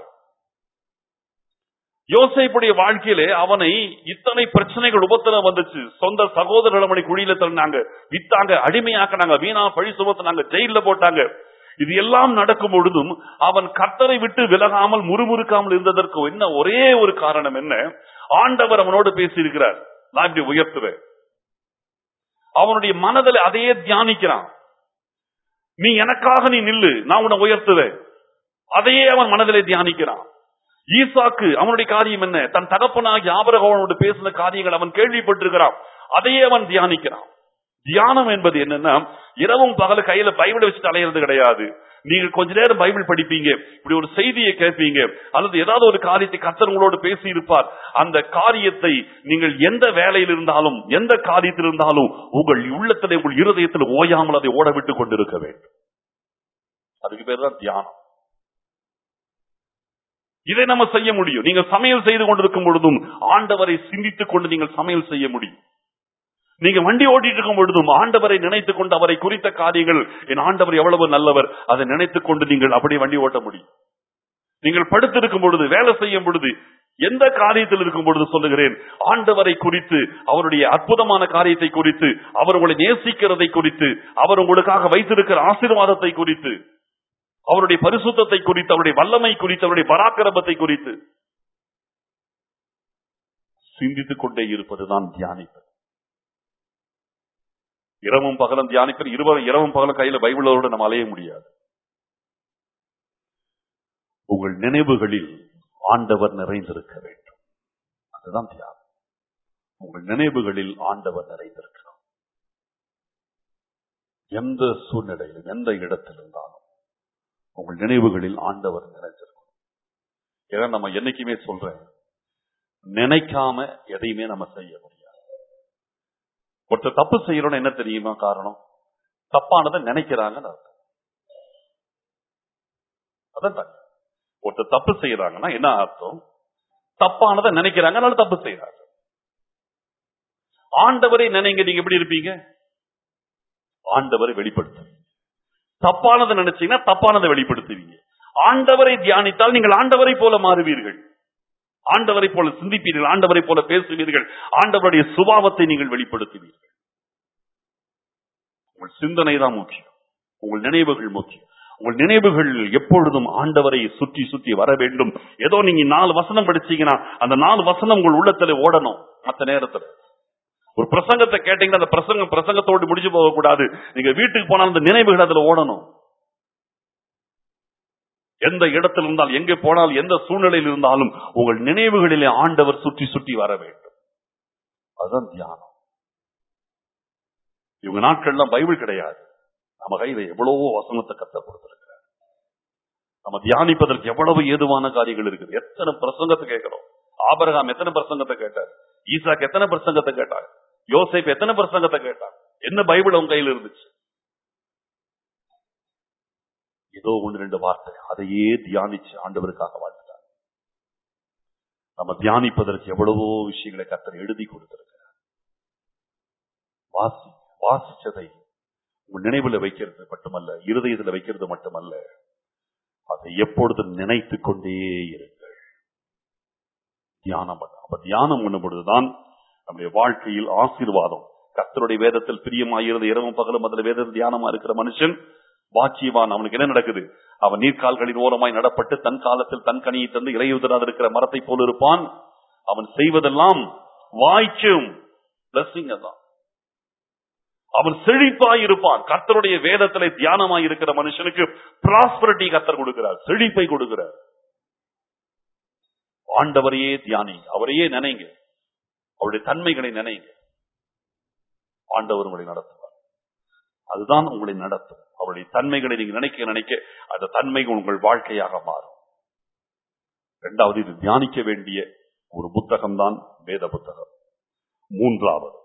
யோசைப்புடைய வாழ்க்கையிலே அவனை இத்தனை பிரச்சனைகள் உபத்திரம் வந்துச்சு சொந்த சகோதரர்கள் அவனை குழியில தள்ளினாங்க வித்தாங்க அடிமையாக்கினாங்க வீணா பழி சுமத்தினாங்க ஜெயில போட்டாங்க இது எல்லாம் நடக்கும் பொழுதும் அவன் கர்த்தரை விட்டு விலகாமல் முறுமுறுக்காமல் இருந்ததற்கு என்ன ஒரே ஒரு காரணம் என்ன ஆண்டவர் அவனோடு பேசி இருக்கிறார் நான் இப்படி உயர்த்துவேன் அவனுடைய மனதில் அதையே தியானிக்கிறான் நீ எனக்காக நீ நில்லு நான் உன்னை உயர்த்துவேன் அதையே அவன் மனதிலே தியானிக்கிறான் ஈசாக்கு அவனுடைய காரியம் என்ன தன் தகப்பனாகி ஆபரகவனோடு பேசின காரியங்கள் அவன் கேள்விப்பட்டிருக்கிறான் அதையே அவன் தியானிக்கிறான் தியானம் என்பது என்னன்னா இரவும் பகல கையில பைபிளை வச்சுட்டு அலையிறது கிடையாது நீங்க கொஞ்ச நேரம் பைபிள் படிப்பீங்க இப்படி ஒரு செய்தியை கேட்பீங்க அல்லது ஏதாவது ஒரு காரியத்தை கர்த்தர் உங்களோடு பேசி இருப்பார் அந்த காரியத்தை நீங்கள் எந்த வேலையில் இருந்தாலும் எந்த காரியத்தில் இருந்தாலும் உங்கள் உள்ளத்திலே உங்கள் இருதயத்தில் ஓயாமல் அதை ஓட விட்டு கொண்டிருக்க வேண்டும் அதுக்கு பேர் தான் தியானம் இதை நம்ம செய்ய முடியும் நீங்கள் சமையல் செய்து கொண்டிருக்கும் பொழுதும் ஆண்டவரை சிந்தித்துக் கொண்டு நீங்கள் சமையல் செய்ய முடியும் நீங்க வண்டி ஓட்டிட்டு இருக்கும் பொழுதும் ஆண்டவரை நினைத்துக் கொண்டு அவரை குறித்த காரியங்கள் என் ஆண்டவர் எவ்வளவு நல்லவர் அதை நினைத்துக் கொண்டு நீங்கள் அப்படியே வண்டி ஓட்ட முடியும் நீங்கள் படுத்திருக்கும் பொழுது வேலை செய்யும் பொழுது எந்த காரியத்தில் இருக்கும் பொழுது சொல்லுகிறேன் ஆண்டவரை குறித்து அவருடைய அற்புதமான காரியத்தை குறித்து அவர் உங்களை நேசிக்கிறதை குறித்து அவர் உங்களுக்காக வைத்திருக்கிற ஆசீர்வாதத்தை குறித்து அவருடைய பரிசுத்தத்தை குறித்து அவருடைய வல்லமை குறித்து அவருடைய பராக்கிரமத்தை குறித்து சிந்தித்துக் கொண்டே இருப்பதுதான் தியானிப்பது இரவும் பகலும் தியானிப்பது இருவரும் இரவும் பகலும் கையில பைபிளோடு நம்ம அலைய முடியாது உங்கள் நினைவுகளில் ஆண்டவர் நிறைந்திருக்க வேண்டும் அதுதான் தியானம் உங்கள் நினைவுகளில் ஆண்டவர் நிறைந்திருக்கிறார் எந்த சூழ்நிலையிலும் எந்த இடத்தில் இருந்தாலும் உங்கள் நினைவுகளில் ஆண்டவர் நிறைஞ்சிருக்கும் ஏன்னா நம்ம என்னைக்குமே சொல்றேன் நினைக்காம எதையுமே நம்ம செய்ய முடியாது ஒருத்தர் தப்பு செய்யறோம்னு என்ன தெரியுமா காரணம் தப்பானதை நினைக்கிறாங்கன்னு அர்த்தம் அதான் தாங்க. ஒருத்தர் தப்பு செய்யறாங்கன்னா என்ன அர்த்தம் தப்பானதை நினைக்கிறாங்க அதனால தப்பு செய்யறாங்க ஆண்டவரை நினைங்க நீங்க எப்படி இருப்பீங்க ஆண்டவரை வெளிப்படுத்துவீங்க தப்பானதை நினைச்சீங்கன்னா தப்பானதை வெளிப்படுத்துவீங்க ஆண்டவரை தியானித்தால் நீங்கள் ஆண்டவரை போல மாறுவீர்கள் ஆண்டவரை போல சிந்திப்பீர்கள் ஆண்டவரை போல பேசுவீர்கள் ஆண்டவருடைய சுபாவத்தை நீங்கள் வெளிப்படுத்துவீர்கள் உங்கள் சிந்தனை தான் முக்கியம் உங்கள் நினைவுகள் முக்கியம் உங்கள் நினைவுகள் எப்பொழுதும் ஆண்டவரை சுற்றி சுற்றி வர வேண்டும் ஏதோ நீங்க நாலு வசனம் படிச்சீங்கன்னா அந்த நாலு வசனம் உங்கள் உள்ளத்துல ஓடணும் மத்த நேரத்துல ஒரு பிரசங்கத்தை கேட்டீங்கன்னா அந்த பிரசங்கம் பிரசங்கத்தோடு முடிஞ்சு போக கூடாது நீங்க வீட்டுக்கு போனால் அந்த நினைவுகள் அதுல ஓடணும் எந்த இடத்தில் இருந்தால் எங்கே போனால் எந்த சூழ்நிலையில் இருந்தாலும் உங்கள் நினைவுகளிலே ஆண்டவர் சுற்றி சுற்றி வர வேண்டும் அதுதான் தியானம் இவங்க நாட்கள்லாம் பைபிள் கிடையாது நம்ம கையில எவ்வளவோ வசனத்தை கத்த கொடுத்திருக்கிறார் நம்ம தியானிப்பதற்கு எவ்வளவு ஏதுவான காரியங்கள் இருக்குது எத்தனை பிரசங்கத்தை கேட்கிறோம் ஆபரகாம் எத்தனை பிரசங்கத்தை கேட்டார் ஈசாக்கு எத்தனை பிரசங்கத்தை கேட்டார் யோசேப் எத்தனை பிரசங்கத்தை கேட்டார் என்ன பைபிள் உங்க கையில் இருந்துச்சு ஏதோ ஒன்று ரெண்டு வார்த்தை அதையே தியானிச்சு ஆண்டவருக்காக வாழ்ந்துட்டார் நம்ம தியானிப்பதற்கு எவ்வளவோ விஷயங்களை கத்தர் எழுதி கொடுத்திருக்கிறார் வாசி வாசிச்சதை உங்க நினைவுல வைக்கிறது மட்டுமல்ல இருதயத்துல வைக்கிறது மட்டுமல்ல அதை எப்பொழுதும் நினைத்து கொண்டே இருங்கள் தியானம் பண்ண அப்ப தியானம் பண்ணும் பொழுதுதான் நம்முடைய வாழ்க்கையில் ஆசீர்வாதம் கர்த்தருடைய வேதத்தில் பிரியமாயிருந்த இரவும் பகலும் அதில் வேத தியானமா இருக்கிற மனுஷன் பாக்கியவான் அவனுக்கு என்ன நடக்குது அவன் நீர்க்கால்களின் ஓரமாய் நடப்பட்டு தன் காலத்தில் தன் கனியை தந்து இலையுதராது இருக்கிற மரத்தை போல இருப்பான் அவன் செய்வதெல்லாம் வாய்க்கும் blessing அதான் அவன் செழிப்பாய் இருப்பான் கர்த்தருடைய வேதத்திலே தியானமாய் இருக்கிற மனுஷனுக்கு ப்ராஸ்பரிட்டி கர்த்தர் கொடுக்கிறார் செழிப்பை கொடுக்கிறார் ஆண்டவரையே தியானி அவரையே நினைங்க அவருடைய தன்மைகளை நினைங்க ஆண்டவர் உங்களை நடத்துவார் அதுதான் உங்களை நடத்தும் அவருடைய தன்மைகளை நீங்க நினைக்க நினைக்க அந்த தன்மைகள் உங்கள் வாழ்க்கையாக மாறும் இரண்டாவது இது தியானிக்க வேண்டிய ஒரு புத்தகம் தான் வேத புத்தகம் மூன்றாவது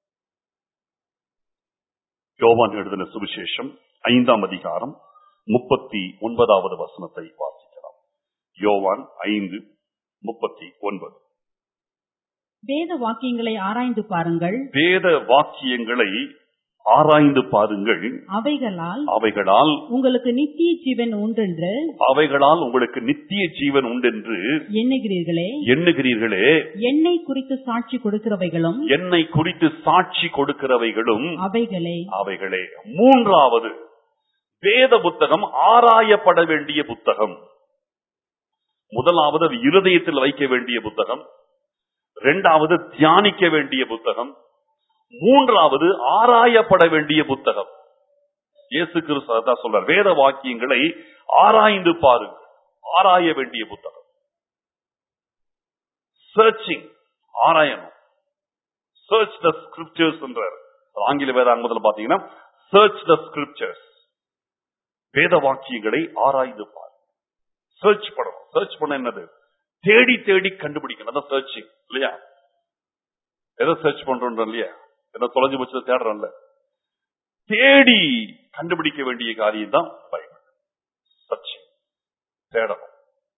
யோவான் எழுதின சுவிசேஷம் ஐந்தாம் அதிகாரம் முப்பத்தி ஒன்பதாவது வசனத்தை வாசிக்கலாம் யோவான் ஐந்து முப்பத்தி ஒன்பது வேத வாக்கியங்களை ஆராய்ந்து பாருங்கள் வேத வாக்கியங்களை ஆராய்ந்து பாருங்கள் அவைகளால் அவைகளால் உங்களுக்கு நித்திய ஜீவன் உண்டென்று அவைகளால் உங்களுக்கு நித்திய ஜீவன் உண்டென்று எண்ணுகிறீர்களே எண்ணுகிறீர்களே என்னை குறித்து சாட்சி கொடுக்கிறவைகளும் என்னை குறித்து சாட்சி கொடுக்கிறவைகளும் அவைகளே அவைகளே மூன்றாவது வேத புத்தகம் ஆராயப்பட வேண்டிய புத்தகம் முதலாவது அது இருதயத்தில் வைக்க வேண்டிய புத்தகம் இரண்டாவது தியானிக்க வேண்டிய புத்தகம் மூன்றாவது ஆராயப்பட வேண்டிய புத்தகம் இயேசு கிறிஸ்து அதான் சொல்றார் வேத வாக்கியங்களை ஆராய்ந்து பாருங்கள் ஆராய வேண்டிய புத்தகம் சர்ச்சிங் ஆராயணும் சர்ச் த ஸ்கிரிப்சர்ஸ் என்றார் ஆங்கில வேதாங்கத்தில் பாத்தீங்கன்னா சர்ச் த ஸ்கிரிப்சர்ஸ் வேத வாக்கியங்களை ஆராய்ந்து பாரு சர்ச் பண்ணணும் சர்ச் பண்ண என்னது தேடி தேடி கண்டுபிடிக்கணும் அதான் சர்ச்சிங் இல்லையா எதை சர்ச் பண்றோம் இல்லையா என்ன தொலைஞ்சு போச்சு தேடுறோம்ல தேடி கண்டுபிடிக்க வேண்டிய காரியம் தான் பைபிள் சர்ச்சிங் தேடணும்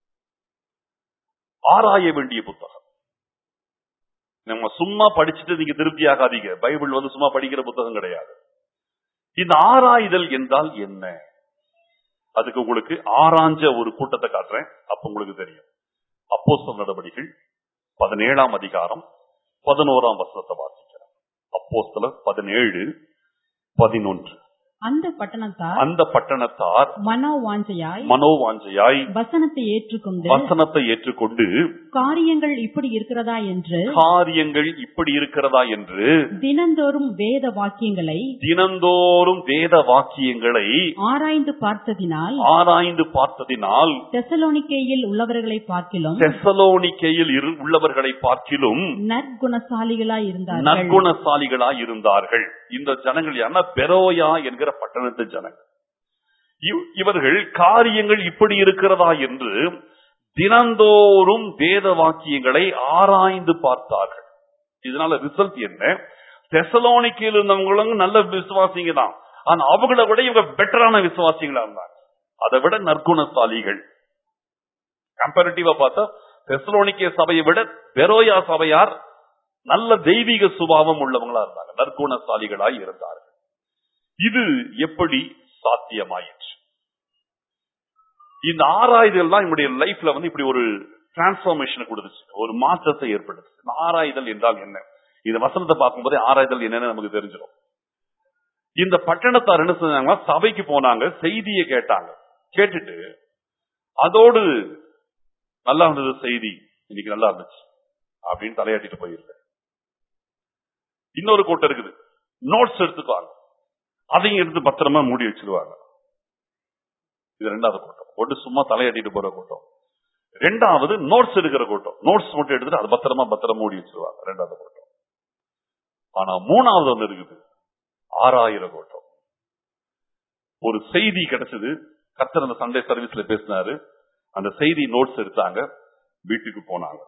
ஆராய வேண்டிய புத்தகம் நம்ம சும்மா படிச்சுட்டு நீங்க திருப்தி ஆகாதீங்க பைபிள் வந்து சும்மா படிக்கிற புத்தகம் கிடையாது இந்த ஆராய்தல் என்றால் என்ன அதுக்கு உங்களுக்கு ஆராய்ஞ்ச ஒரு கூட்டத்தை காட்டுறேன் அப்ப உங்களுக்கு தெரியும் அப்போஸ்தல நடவடிக்கைகள் பதினேழாம் அதிகாரம் பதினோராம் வசனத்தை வாசிக்கிறேன் அப்போஸ்தலர் பதினேழு பதினொன்று அந்த பட்டணத்தார் அந்த பட்டணத்தார் மனோவாஞ்சையாய் மனோவாஞ்சையாய் வசனத்தை ஏற்றுக்கொண்டு வசனத்தை ஏற்றுக்கொண்டு காரியங்கள் இப்படி இருக்கிறதா என்று காரியங்கள் இப்படி இருக்கிறதா என்று தினந்தோறும் வேத வாக்கியங்களை தினந்தோறும் வேத வாக்கியங்களை ஆராய்ந்து பார்த்ததினால் ஆராய்ந்து பார்த்ததினால் தெசலோனிக்கேயில் உள்ளவர்களை பார்க்கிலும் தெசலோனிக்கையில் இரு- உள்ளவர்களை பார்க்கிலும் நற்குணசாலிகளாய் இருந்தார்கள் நற்குணசாலிகளாய் இருந்தார்கள் இந்த ஜனங்கள் யாருன்னா பெரோயா என்கிற பட்டணத்து ஜனங்கள் இவ்- இவர்கள் காரியங்கள் இப்படி இருக்கிறதா என்று தினந்தோறும் வேத வாக்கியங்களை ஆராய்ந்து பார்த்தார்கள் இதனால ரிசல்ட் என்ன தெசலோனிக்கையில் இருந்தவங்களும் நல்ல விசுவாசிங்க தான் ஆனா அவங்கள விட இவங்க பெட்டரான விசுவாசிகளா இருந்தாங்க அதை விட நற்குணசாலிகள் கம்பேரிட்டிவா பார்த்தா தெசலோனிக்கே சபையை விட பெரோயா சபையார் நல்ல தெய்வீக சுபாவம் உள்ளவங்களா இருந்தாங்க நற்குணசாலிகளாய் இருந்தார்கள் இது எப்படி சாத்தியமாயிற்று இந்த ஆராய்தல் தான் என்னுடைய லைஃப்ல வந்து இப்படி ஒரு டிரான்ஸ்பார்மேஷன் கொடுத்துச்சு ஒரு மாற்றத்தை ஏற்படுத்துச்சு இந்த ஆராய்தல் என்றால் என்ன இந்த வசனத்தை பார்க்கும்போதே ஆராய்தல் என்னன்னு நமக்கு தெரிஞ்சிடும் இந்த பட்டணத்தார் என்ன செஞ்சாங்க சபைக்கு போனாங்க செய்தியை கேட்டாங்க கேட்டுட்டு அதோடு நல்லா இருந்தது செய்தி இன்னைக்கு நல்லா இருந்துச்சு அப்படின்னு தலையாட்டிட்டு போயிருக்க இன்னொரு கூட்டம் இருக்குது நோட்ஸ் எடுத்துக்குவாங்க அதையும் எடுத்து பத்திரமா மூடி வச்சிருவாங்க இது ரெண்டாவது கூட்டம் ஒன்று சும்மா தலையாட்டிட்டு போற கூட்டம் ரெண்டாவது நோட்ஸ் எடுக்கிற கூட்டம் நோட்ஸ் மட்டும் எடுத்துட்டு அது பத்திரமா பத்திரமா மூடி வச்சிருவாங்க ரெண்டாவது கூட்டம் ஆனா மூணாவது ஒண்ணு இருக்குது ஆறாயிரம் கூட்டம் ஒரு செய்தி கிடைச்சது கர்த்தர் அந்த சண்டே சர்வீஸ்ல பேசினாரு அந்த செய்தி நோட்ஸ் எடுத்தாங்க வீட்டுக்கு போனாங்க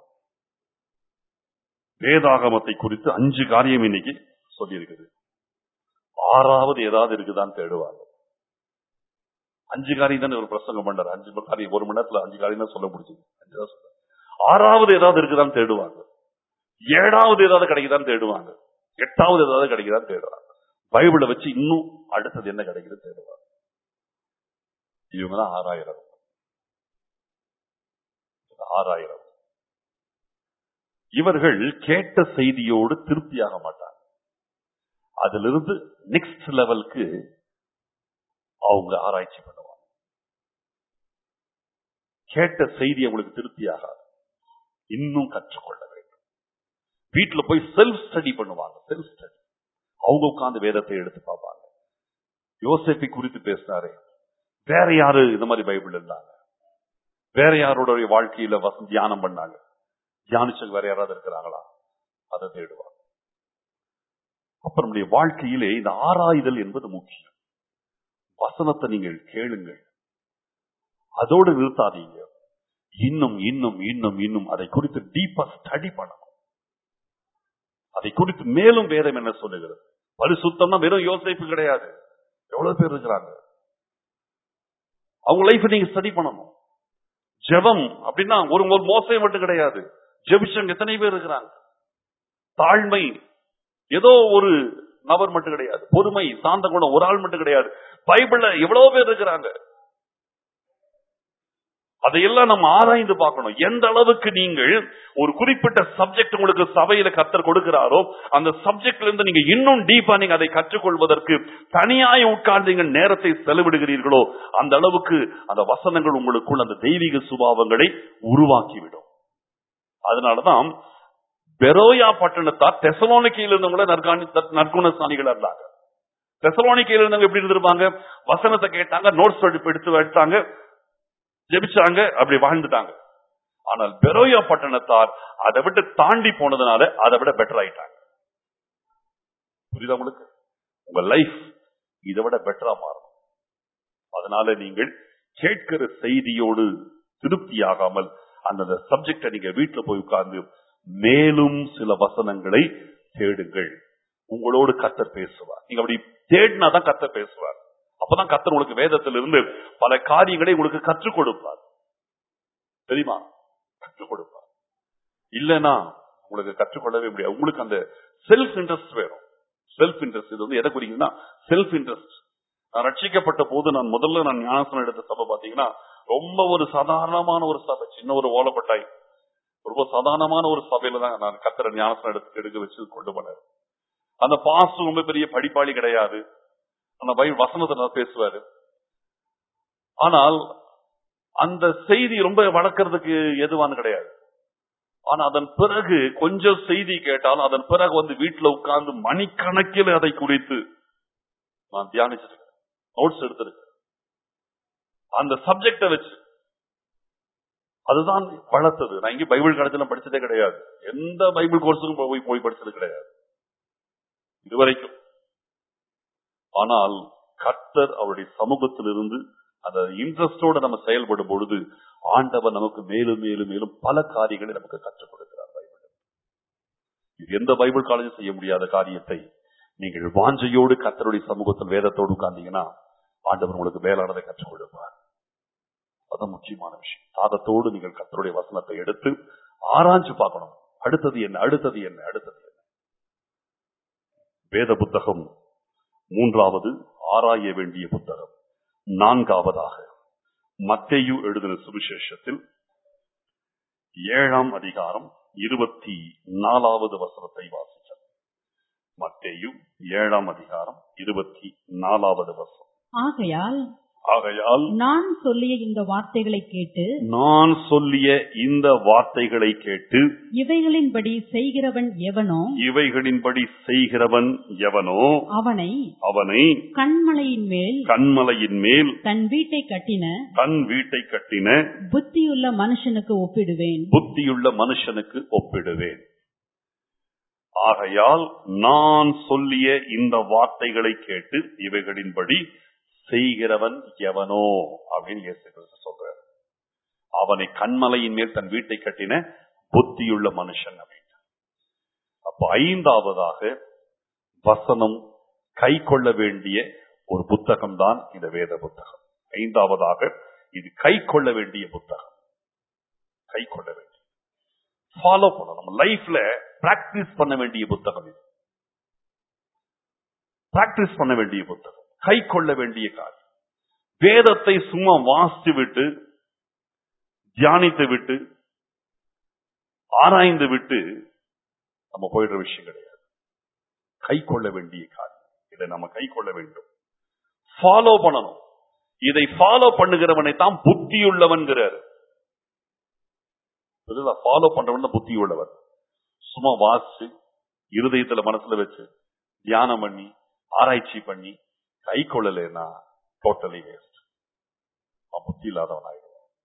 வேதாகமத்தை குறித்து அஞ்சு காரியம் இன்னைக்கு சொல்லி இருக்குது ஆறாவது ஏதாவது இருக்குதான்னு தேடுவாங்க அஞ்சு காரியம் தானே ஒரு பிரசங்கம் பண்ணாரு அஞ்சு காரியம் ஒரு மணி நேரத்துல அஞ்சு காரியம் தான் சொல்ல முடிஞ்சது அஞ்சு தான் சொல்ல ஆறாவது ஏதாவது இருக்குதான்னு தேடுவாங்க ஏழாவது ஏதாவது கிடைக்குதான்னு தேடுவாங்க எட்டாவது ஏதாவது கிடைக்குதான்னு தேடுவாங்க பைபிளை வச்சு இன்னும் அடுத்தது என்ன கிடைக்குதுன்னு தேடுவாங்க இவங்க தான் ஆறாயிரம் ஆறாயிரம் இவர்கள் கேட்ட செய்தியோடு திருப்தியாக மாட்டாங்க அதிலிருந்து நெக்ஸ்ட் லெவலுக்கு அவங்க ஆராய்ச்சி பண்ணுவாங்க கேட்ட செய்தி அவங்களுக்கு திருப்தி ஆகாது இன்னும் கற்றுக்கொள்ள வேண்டும் வீட்டுல போய் செல்ஃப் ஸ்டடி பண்ணுவாங்க செல்ஃப் ஸ்டடி அவங்க உட்கார்ந்து வேதத்தை எடுத்து பார்ப்பாங்க யோசேப்பை குறித்து பேசினாரே வேற யாரு இந்த மாதிரி பைபிள் இருந்தாங்க வேற யாரோட வாழ்க்கையில வசம் தியானம் பண்ணாங்க தியானிச்சவங்க வேற யாராவது இருக்கிறாங்களா அதை தேடுவாங்க அப்ப நம்முடைய வாழ்க்கையிலே இந்த ஆராய்தல் என்பது முக்கியம் வசனத்தை நீங்கள் கேளுங்கள் அதோடு நிறுத்தாதீங்க இன்னும் இன்னும் இன்னும் இன்னும் அதை குறித்து டீப்பா ஸ்டடி பண்ணணும் அதை குறித்து மேலும் வேதம் என்ன சொல்லுகிறது பரிசுத்தம்னா வெறும் யோசிப்பு கிடையாது எவ்வளவு பேர் இருக்கிறாங்க அவங்க லைஃப் நீங்க ஸ்டடி பண்ணணும் ஜெபம் அப்படின்னா ஒரு ஒரு மோசை மட்டும் கிடையாது ஜெபிச்சவங்க எத்தனை பேர் இருக்கிறாங்க தாழ்மை ஏதோ ஒரு நபர் மட்டும் கிடையாது பொறுமை சாந்த குணம் ஒரு ஆள் மட்டும் கிடையாது பைபிள்ல எவ்வளவு பேர் இருக்கிறாங்க அதையெல்லாம் நம்ம ஆராய்ந்து பார்க்கணும் எந்த அளவுக்கு நீங்கள் ஒரு குறிப்பிட்ட சப்ஜெக்ட் உங்களுக்கு சபையில கத்தர் கொடுக்கிறாரோ அந்த சப்ஜெக்ட்ல இருந்து நீங்க இன்னும் டீப்பா நீங்க அதை கற்றுக்கொள்வதற்கு தனியாய் உட்கார்ந்து நீங்கள் நேரத்தை செலவிடுகிறீர்களோ அந்த அளவுக்கு அந்த வசனங்கள் உங்களுக்குள் அந்த தெய்வீக சுபாவங்களை உருவாக்கிவிடும் அதனாலதான் பெரோயா பட்டணத்தார் தெசலோனிக்கையில் இருந்தவங்கள நற்காணி நற்குணசாலிகள் இருந்தாங்க தெசலோனிக்கையில் இருந்தவங்க எப்படி இருந்திருப்பாங்க வசனத்தை கேட்டாங்க நோட்ஸ் எடுத்து எடுத்து எடுத்தாங்க ஜெபிச்சாங்க அப்படி வாழ்ந்துட்டாங்க ஆனால் பெரோயா பட்டணத்தார் அதை விட்டு தாண்டி போனதுனால அதை விட பெட்டர் ஆயிட்டாங்க புரியுதா உங்களுக்கு உங்க லைஃப் இதை விட பெட்டரா மாறும் அதனால நீங்கள் கேட்கிற செய்தியோடு திருப்தியாகாமல் அந்த சப்ஜெக்டை நீங்க வீட்டுல போய் உட்கார்ந்து மேலும் சில வசனங்களை தேடுங்கள் உங்களோடு கத்தர் பேசுவார் நீங்க அப்படி தேடினாதான் கத்தர் பேசுவார் அப்பதான் கத்தர் உங்களுக்கு வேதத்திலிருந்து பல காரியங்களை உங்களுக்கு கற்றுக் கொடுப்பார் தெரியுமா கற்றுக் கொடுப்பார் இல்லைன்னா உங்களுக்கு கற்றுக்கொள்ளவே முடியாது உங்களுக்கு அந்த செல்ஃப் இன்ட்ரெஸ்ட் வேணும் செல்ஃப் இன்ட்ரெஸ்ட் இது வந்து எதை குறிக்குதுன்னா செல்ஃப் இன்ட்ரெஸ்ட் நான் ரட்சிக்கப்பட்ட போது நான் முதல்ல நான் ஞானசனம் எடுத்த சபை பாத்தீங்கன்னா ரொம்ப ஒரு சாதாரணமான ஒரு சபை சின்ன ஒரு ஓலப்பட்டாய் ரொம்ப சாதாரணமான ஒரு சபையில தான் நான் கத்திர ஞானசனம் எடுத்து எடுக்க வச்சு கொண்டு போனார் அந்த பாஸ்டர் ரொம்ப பெரிய படிப்பாளி கிடையாது அந்த பைபிள் வசனத்தை நல்லா பேசுவாரு ஆனால் அந்த செய்தி ரொம்ப வளர்க்கறதுக்கு எதுவான்னு கிடையாது ஆனா அதன் பிறகு கொஞ்சம் செய்தி கேட்டாலும் அதன் பிறகு வந்து வீட்டுல உட்கார்ந்து மணிக்கணக்கில் அதை குறித்து நான் தியானிச்சிருக்கேன் நோட்ஸ் எடுத்திருக்கேன் அந்த சப்ஜெக்ட வச்சு அதுதான் வளர்த்தது நான் இங்கே பைபிள் காலத்துல படிச்சதே கிடையாது எந்த பைபிள் கோர்ஸுக்கும் போய் போய் படிச்சது கிடையாது இதுவரைக்கும் ஆனால் கர்த்தர் அவருடைய சமூகத்திலிருந்து அந்த இன்ட்ரெஸ்டோட நம்ம செயல்படும் பொழுது ஆண்டவர் நமக்கு மேலும் மேலும் மேலும் பல காரியங்களை நமக்கு கற்றுக் கொடுக்கிறார் பைபிள் இது எந்த பைபிள் காலேஜும் செய்ய முடியாத காரியத்தை நீங்கள் வாஞ்சையோடு கர்த்தருடைய சமூகத்தில் வேதத்தோடு உட்கார்ந்தீங்கன்னா ஆண்டவர் உங்களுக்கு மேலானதை கற்றுக் கொடுப்பார் அதான் முக்கியமான விஷயம் சாதத்தோடு நீங்கள் கர்த்தருடைய வசனத்தை எடுத்து ஆராய்ஞ்சு பார்க்கணும் அடுத்தது என்ன அடுத்தது என்ன அடுத்தது என்ன வேத புத்தகம் மூன்றாவது ஆராய வேண்டிய புத்தகம் நான்காவதாக மத்தேயு எழுதின சுவிசேஷத்தில் ஏழாம் அதிகாரம் இருபத்தி நாலாவது வசனத்தை வாசித்தார் மத்தேயு ஏழாம் அதிகாரம் இருபத்தி நாலாவது வசனம் ஆகையால் ஆகையால் நான் சொல்லிய இந்த வார்த்தைகளை கேட்டு நான் சொல்லிய இந்த வார்த்தைகளை கேட்டு இவைகளின்படி செய்கிறவன் எவனோ இவைகளின்படி செய்கிறவன் எவனோ அவனை அவனை கண்மலையின் மேல் கண்மலையின் மேல் தன் வீட்டை கட்டின தன் வீட்டை கட்டின புத்தியுள்ள மனுஷனுக்கு ஒப்பிடுவேன் புத்தியுள்ள மனுஷனுக்கு ஒப்பிடுவேன் ஆகையால் நான் சொல்லிய இந்த வார்த்தைகளை கேட்டு இவைகளின்படி செய்கிறவன் எவனோ அப்படின்னு இயேசு கிறிஸ்து சொல்றார் அவனை கண்மலையின் மேல் தன் வீட்டை கட்டின புத்தியுள்ள மனுஷன் அப்படின்னு அப்ப ஐந்தாவதாக வசனம் கை கொள்ள வேண்டிய ஒரு புத்தகம் தான் இந்த வேத புத்தகம் ஐந்தாவதாக இது கை கொள்ள வேண்டிய புத்தகம் கை கொள்ள வேண்டிய ஃபாலோ பண்ணணும் நம்ம லைஃப்ல பிராக்டிஸ் பண்ண வேண்டிய புத்தகம் இது பிராக்டிஸ் பண்ண வேண்டிய புத்தகம் கை கொள்ள வேண்டிய காரியம் வேதத்தை சும்மா வாசித்து விட்டு தியானித்து விட்டு ஆராய்ந்து விட்டு நம்ம போயிடுற விஷயம் கிடையாது கை கொள்ள வேண்டிய காரியம் இதை நம்ம கை கொள்ள வேண்டும் ஃபாலோ பண்ணணும் இதை ஃபாலோ பண்ணுகிறவனை தான் புத்தியுள்ளவன்கிறார் ஃபாலோ பண்றவன் தான் புத்தி உள்ளவன் சும்மா வாசிச்சு இருதயத்துல மனசுல வச்சு தியானம் பண்ணி ஆராய்ச்சி பண்ணி கை கொள்ளலைன்னா டோட்டலி வேஸ்ட் புத்தி இல்லாதவன் ஆயிடுவான்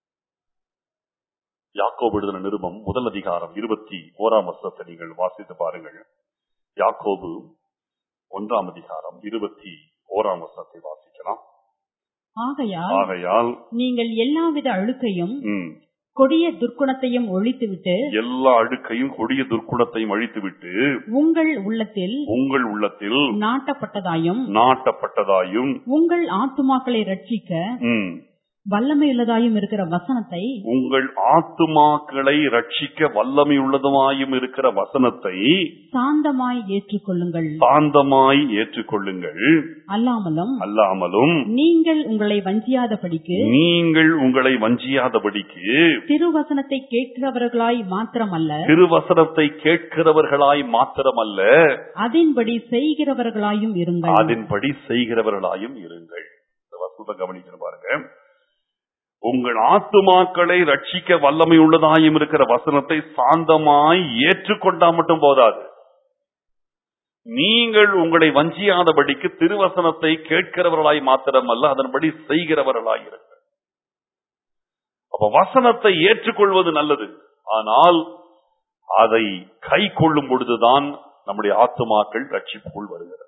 யாக்கோபு எழுதின நிருபம் முதல் அதிகாரம் இருபத்தி ஓராம் வருஷத்தை நீங்கள் வாசித்து பாருங்கள் யாக்கோபு ஒன்றாம் அதிகாரம் இருபத்தி ஓராம் வருஷத்தை வாசிக்கலாம் ஆகையால் ஆகையால் நீங்கள் எல்லாவித அழுக்கையும் ம், கொடிய துர்க்குணத்தையும் ஒழித்துவிட்டு எல்லா அழுக்கையும் கொடிய துர்க்குணத்தையும் அழித்துவிட்டு உங்கள் உள்ளத்தில் உங்கள் உள்ளத்தில் நாட்டப்பட்டதாயும் நாட்டப்பட்டதாயும் உங்கள் ஆத்துமாக்களை ரட்சிக்க ம், வல்லமையுள்ளதாயும் இருக்கிற வசனத்தை உங்கள் ஆத்துமாக்களை ரட்சிக்க வல்லமையுள்ளதுமாயும் இருக்கிற வசனத்தை சாந்தமாய் ஏற்றுக்கொள்ளுங்கள் சாந்தமாய் ஏற்றுக்கொள்ளுங்கள் அல்லாமலும் அல்லாமலும் நீங்கள் உங்களை வஞ்சியாதபடிக்கு நீங்கள் உங்களை வஞ்சியாதபடிக்கு திருவசனத்தை கேட்கிறவர்களாய் மாத்திரமல்ல திருவசனத்தை கேட்கிறவர்களாய் மாத்திரமல்ல அதின்படி செய்கிறவர்களாயும் இருங்கள் அதன்படி செய்கிறவர்களாயும் இருங்கள் இந்த வசனத்தை கவனிக்கணும் பாருங்க உங்கள் ஆத்துமாக்களை ரட்சிக்க வல்லமை உள்ளதாயும் இருக்கிற வசனத்தை சாந்தமாய் ஏற்றுக்கொண்டா மட்டும் போதாது நீங்கள் உங்களை வஞ்சியாதபடிக்கு திருவசனத்தை கேட்கிறவர்களாய் மாத்திரமல்ல அதன்படி செய்கிறவர்களாய் இருங்கள் அப்ப வசனத்தை ஏற்றுக்கொள்வது நல்லது ஆனால் அதை கை கொள்ளும் பொழுதுதான் நம்முடைய ஆத்துமாக்கள் ரட்சிப்புக்குள் வருகிறது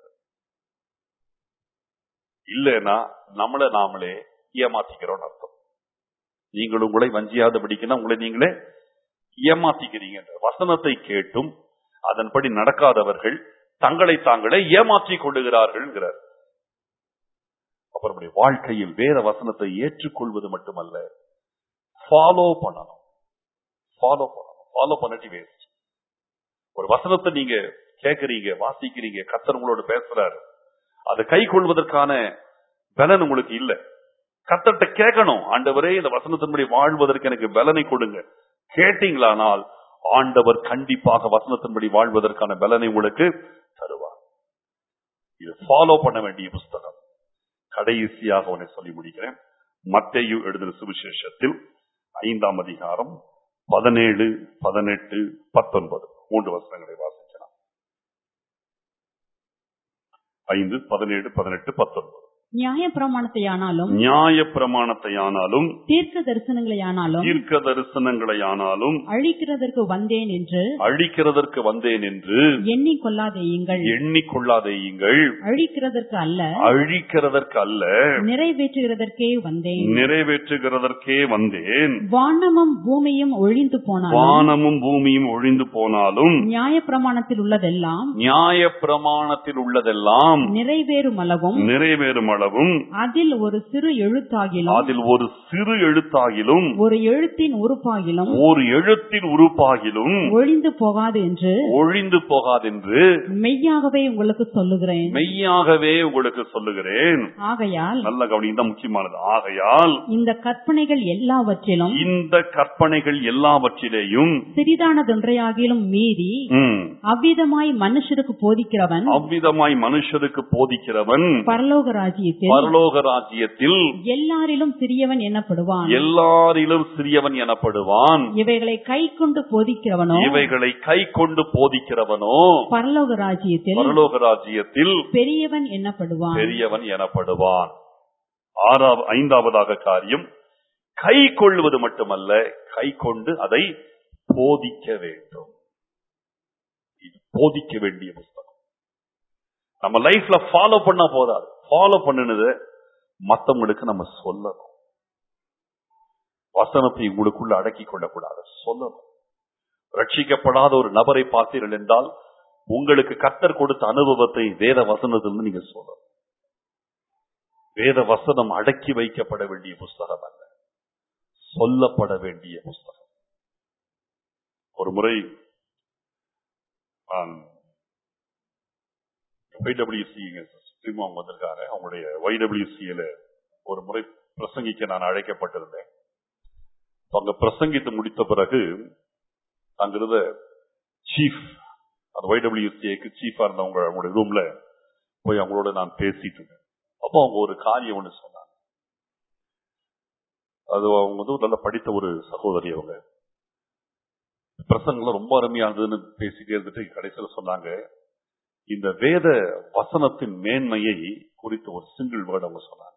இல்லைன்னா நம்மளை நாமளே ஏமாத்திக்கிறோம் அர்த்தம் நீங்கள் உங்களை வஞ்சியாதபடிக்குன்னா உங்களை நீங்களே ஏமாத்திக்கிறீங்க வசனத்தை கேட்டும் அதன்படி நடக்காதவர்கள் தங்களை தாங்களே ஏமாற்றிக் கொள்ளுகிறார்கள் அப்புறம் நம்முடைய வாழ்க்கையில் வேற வசனத்தை ஏற்றுக்கொள்வது மட்டுமல்ல ஃபாலோ பண்ணணும் ஃபாலோ பண்ணணும் ஃபாலோ பண்ணட்டி வேஸ்ட் ஒரு வசனத்தை நீங்க கேட்கறீங்க வாசிக்கிறீங்க கத்தர் உங்களோட பேசுறாரு அதை கை கொள்வதற்கான பலன் உங்களுக்கு இல்ல கத்தர்கிட்ட கேட்கணும் ஆண்டவரே இந்த வசனத்தின்படி வாழ்வதற்கு எனக்கு பலனை கொடுங்க கேட்டீங்களானால் ஆண்டவர் கண்டிப்பாக வசனத்தின்படி வாழ்வதற்கான பலனை உங்களுக்கு தருவார் இது ஃபாலோ பண்ண வேண்டிய புஸ்தகம் கடைசியாக உன்னை சொல்லி முடிக்கிறேன் மத்தேயு எழுதின சுவிசேஷத்தில் ஐந்தாம் அதிகாரம் பதினேழு பதினெட்டு பத்தொன்பது மூன்று வசனங்களை வாசிக்கலாம் ஐந்து பதினேழு பதினெட்டு பத்தொன்பது நியாய பிரமாணத்தையானாலும் நியாய பிரமாணத்தை ஆனாலும் தீர்க்க தரிசனங்களையானாலும் தீர்க்க தரிசனங்களை ஆனாலும் அழிக்கிறதற்கு வந்தேன் என்று அழிக்கிறதற்கு வந்தேன் என்று எண்ணிக்கொள்ளாதேயுங்கள் எண்ணிக்கொள்ளாதேயுங்கள் அழிக்கிறதற்கு அல்ல அழிக்கிறதற்கு அல்ல நிறைவேற்றுகிறதற்கே வந்தேன் நிறைவேற்றுகிறதற்கே வந்தேன் வானமும் பூமியும் ஒழிந்து போனாலும் வானமும் பூமியும் ஒழிந்து போனாலும் நியாய பிரமாணத்தில் உள்ளதெல்லாம் நியாய பிரமாணத்தில் உள்ளதெல்லாம் நிறைவேறும் அளவும் நிறைவேறும் அளவும் அதில் ஒரு சிறு எழுத்தாகிலும் அதில் ஒரு சிறு எழுத்தாகிலும் ஒரு எழுத்தின் உறுப்பாகிலும் ஒரு எழுத்தின் உறுப்பாகிலும் ஒழிந்து போகாது என்று ஒழிந்து போகாதென்று மெய்யாகவே உங்களுக்கு சொல்லுகிறேன் மெய்யாகவே உங்களுக்கு சொல்லுகிறேன் ஆகையால் நல்ல கவனி தான் முக்கியமானது ஆகையால் இந்த கற்பனைகள் எல்லாவற்றிலும் இந்த கற்பனைகள் எல்லாவற்றிலேயும் சிறிதானதொன்றையாகிலும் மீறி ம், அவ்விதமாய் மனுஷருக்கு போதிக்கிறவன் அவ்விதமாய் மனுஷருக்கு போதிக்கிறவன் பரலோக ராஜ்யத்தில் பரலோக ராஜ்யத்தில் எல்லாரிலும் சிறியவன் எண்ணப்படுவான் எல்லாரிலும் சிறியவன் எனப்படுவான் இவைகளை கை கொண்டு போதிக்கிறவனோ இவைகளை கை கொண்டு போதிக்கிறவனோ பரலோக ராஜ்யத்தில் பரலோக ராஜ்யத்தில் பெரியவன் எண்ணப்படுவான் பெரியவன் எனப்படுவான் ஆறாவது ஐந்தாவதாக காரியம் கை கொள்வது மட்டுமல்ல கை கொண்டு அதை போதிக்க வேண்டும் இது போதிக்க வேண்டிய புஸ்தகம் நம்ம லைஃப்ல ஃபாலோ பண்ணா போதாது ஃபாலோ பண்ணினது மத்தவங்களுக்கு நம்ம சொல்லணும் வசனத்தை உங்களுக்குள்ள அடக்கி கொள்ளக்கூடாது சொல்லணும் ரட்சிக்கப்படாத ஒரு நபரை பார்த்தீர்கள் என்றால் உங்களுக்கு கத்தர் கொடுத்த அனுபவத்தை வேத வசனத்திலிருந்து நீங்க சொல்லணும் வேத வசனம் அடக்கி வைக்கப்பட வேண்டிய புஸ்தகம் அல்ல சொல்லப்பட வேண்டிய புஸ்தகம் ஒரு முறை நான் YWCA ஸ்ரீமாங் வந்திருக்காங்க அவங்களுடைய YWCA-ல ஒரு முறை பிரசங்கிக்க நான் அழைக்கப்பட்டிருந்தேன் அப்ப அங்க பிரசங்கித்து முடித்த பிறகு அங்கிருந்த சீஃப் அந்த ஒய்டபிள்யூசிஏக்கு சீஃபா இருந்தவங்க அவங்களுடைய ரூம்ல போய் அவங்களோட நான் பேசிட்டு இருந்தேன் அப்போ அவங்க ஒரு காரியம் ஒண்ணு சொன்னாங்க அது அவங்க வந்து ஒரு நல்ல படித்த ஒரு சகோதரி அவங்க பிரசங்கெல்லாம் ரொம்ப அருமையானதுன்னு பேசிட்டே இருந்துட்டு கடைசியில் சொன்னாங்க இந்த வேத வசனத்தின் மேன்மையை குறித்து ஒரு சிங்கிள் வேர்டு அவங்க சொன்னாங்க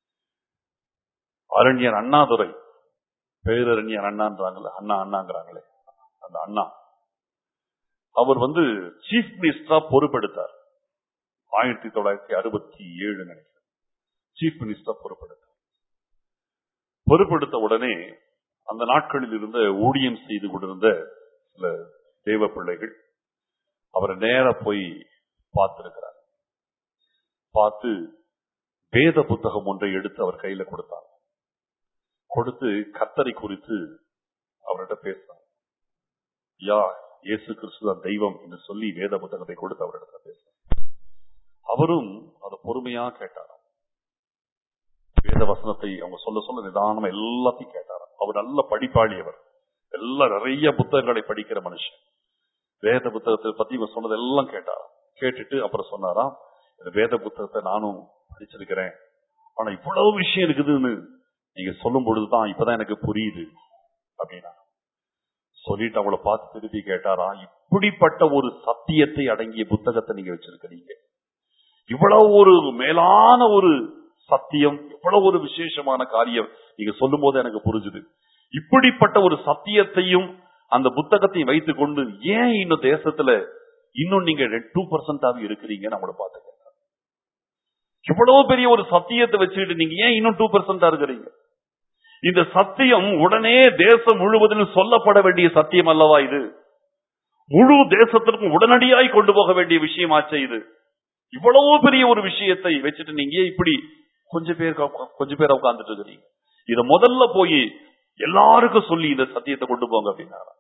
அரண்யர் அண்ணாதுரை பேரறிஞர் அண்ணான்றாங்கல்ல அண்ணா அண்ணாங்கிறாங்களே அந்த அண்ணா அவர் வந்து சீஃப் மினிஸ்டரா பொறுப்பெடுத்தார் ஆயிரத்தி தொள்ளாயிரத்தி அறுபத்தி ஏழு நினைக்கிறேன் சீஃப் மினிஸ்டரா பொறுப்பெடுத்தார் பொறுப்பெடுத்த உடனே அந்த நாட்களில் இருந்த ஊழியம் செய்து கொண்டிருந்த சில தேவ பிள்ளைகள் அவரை நேர போய் பார்த்திருக்கிறார் பார்த்து வேத புத்தகம் ஒன்றை எடுத்து அவர் கையில கொடுத்தார் கொடுத்து கத்தரை குறித்து அவர்கிட்ட பேசினார் யா இயேசு கிறிஸ்து தான் தெய்வம் என்று சொல்லி வேத புத்தகத்தை கொடுத்து அவரிடத்துல பேசினார் அவரும் அதை பொறுமையா கேட்டாராம் வேத வசனத்தை அவங்க சொல்ல சொல்ல நிதானமா எல்லாத்தையும் கேட்டாராம் அவர் நல்ல படிப்பாளி அவர் எல்லாம் நிறைய புத்தகங்களை படிக்கிற மனுஷன் வேத புத்தகத்தை பத்தி இவங்க சொன்னதெல்லாம் கேட்டாராம் கேட்டுட்டு அப்புறம் சொன்னாராம் இந்த வேத புத்தகத்தை நானும் படிச்சிருக்கிறேன் ஆனா இவ்வளவு விஷயம் இருக்குதுன்னு நீங்க சொல்லும் பொழுதுதான் இப்பதான் எனக்கு புரியுது அப்படின்னா சொல்லிட்டு அவங்கள பார்த்து திருப்பி கேட்டாராம் இப்படிப்பட்ட ஒரு சத்தியத்தை அடங்கிய புத்தகத்தை நீங்க வச்சிருக்கிறீங்க இவ்வளவு ஒரு மேலான ஒரு சத்தியம் இவ்வளவு ஒரு விசேஷமான காரியம் நீங்க சொல்லும் போது எனக்கு புரிஞ்சுது இப்படிப்பட்ட ஒரு சத்தியத்தையும் அந்த புத்தகத்தையும் வைத்துக் கொண்டு ஏன் இன்னும் தேசத்துல இன்னும் நீங்க டூ பர்சன்டாவே இருக்கிறீங்கன்னு நம்மளை பார்த்து கேட்டார் இவ்வளவு பெரிய ஒரு சத்தியத்தை வச்சுக்கிட்டு நீங்க ஏன் இன்னும் டூ பர்சன்டா இருக்கிறீங்க இந்த சத்தியம் உடனே தேசம் முழுவதிலும் சொல்லப்பட வேண்டிய சத்தியம் அல்லவா இது முழு தேசத்திற்கும் உடனடியாய் கொண்டு போக வேண்டிய விஷயமாச்சே இது இவ்வளவு பெரிய ஒரு விஷயத்தை வச்சுட்டு நீங்க ஏன் இப்படி கொஞ்சம் பேர் கொஞ்சம் பேர் உட்கார்ந்துட்டு இருக்கிறீங்க இத முதல்ல போய் எல்லாருக்கும் சொல்லி இந்த சத்தியத்தை கொண்டு போங்க அப்படின்னாரா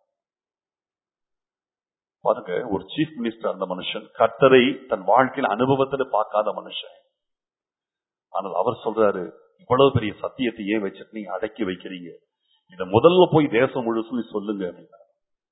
பாருங்க ஒரு சீஃப் மினிஸ்டர் அந்த மனுஷன் கர்த்தரை தன் வாழ்க்கையில அனுபவத்துல பார்க்காத மனுஷன் ஆனால் அவர் சொல்றாரு இவ்வளவு பெரிய சத்தியத்தை ஏன் வச்சுட்டு நீங்க அடக்கி வைக்கிறீங்க இத முதல்ல போய் தேசம் முழுசும் சொல்லுங்க அப்படின்னா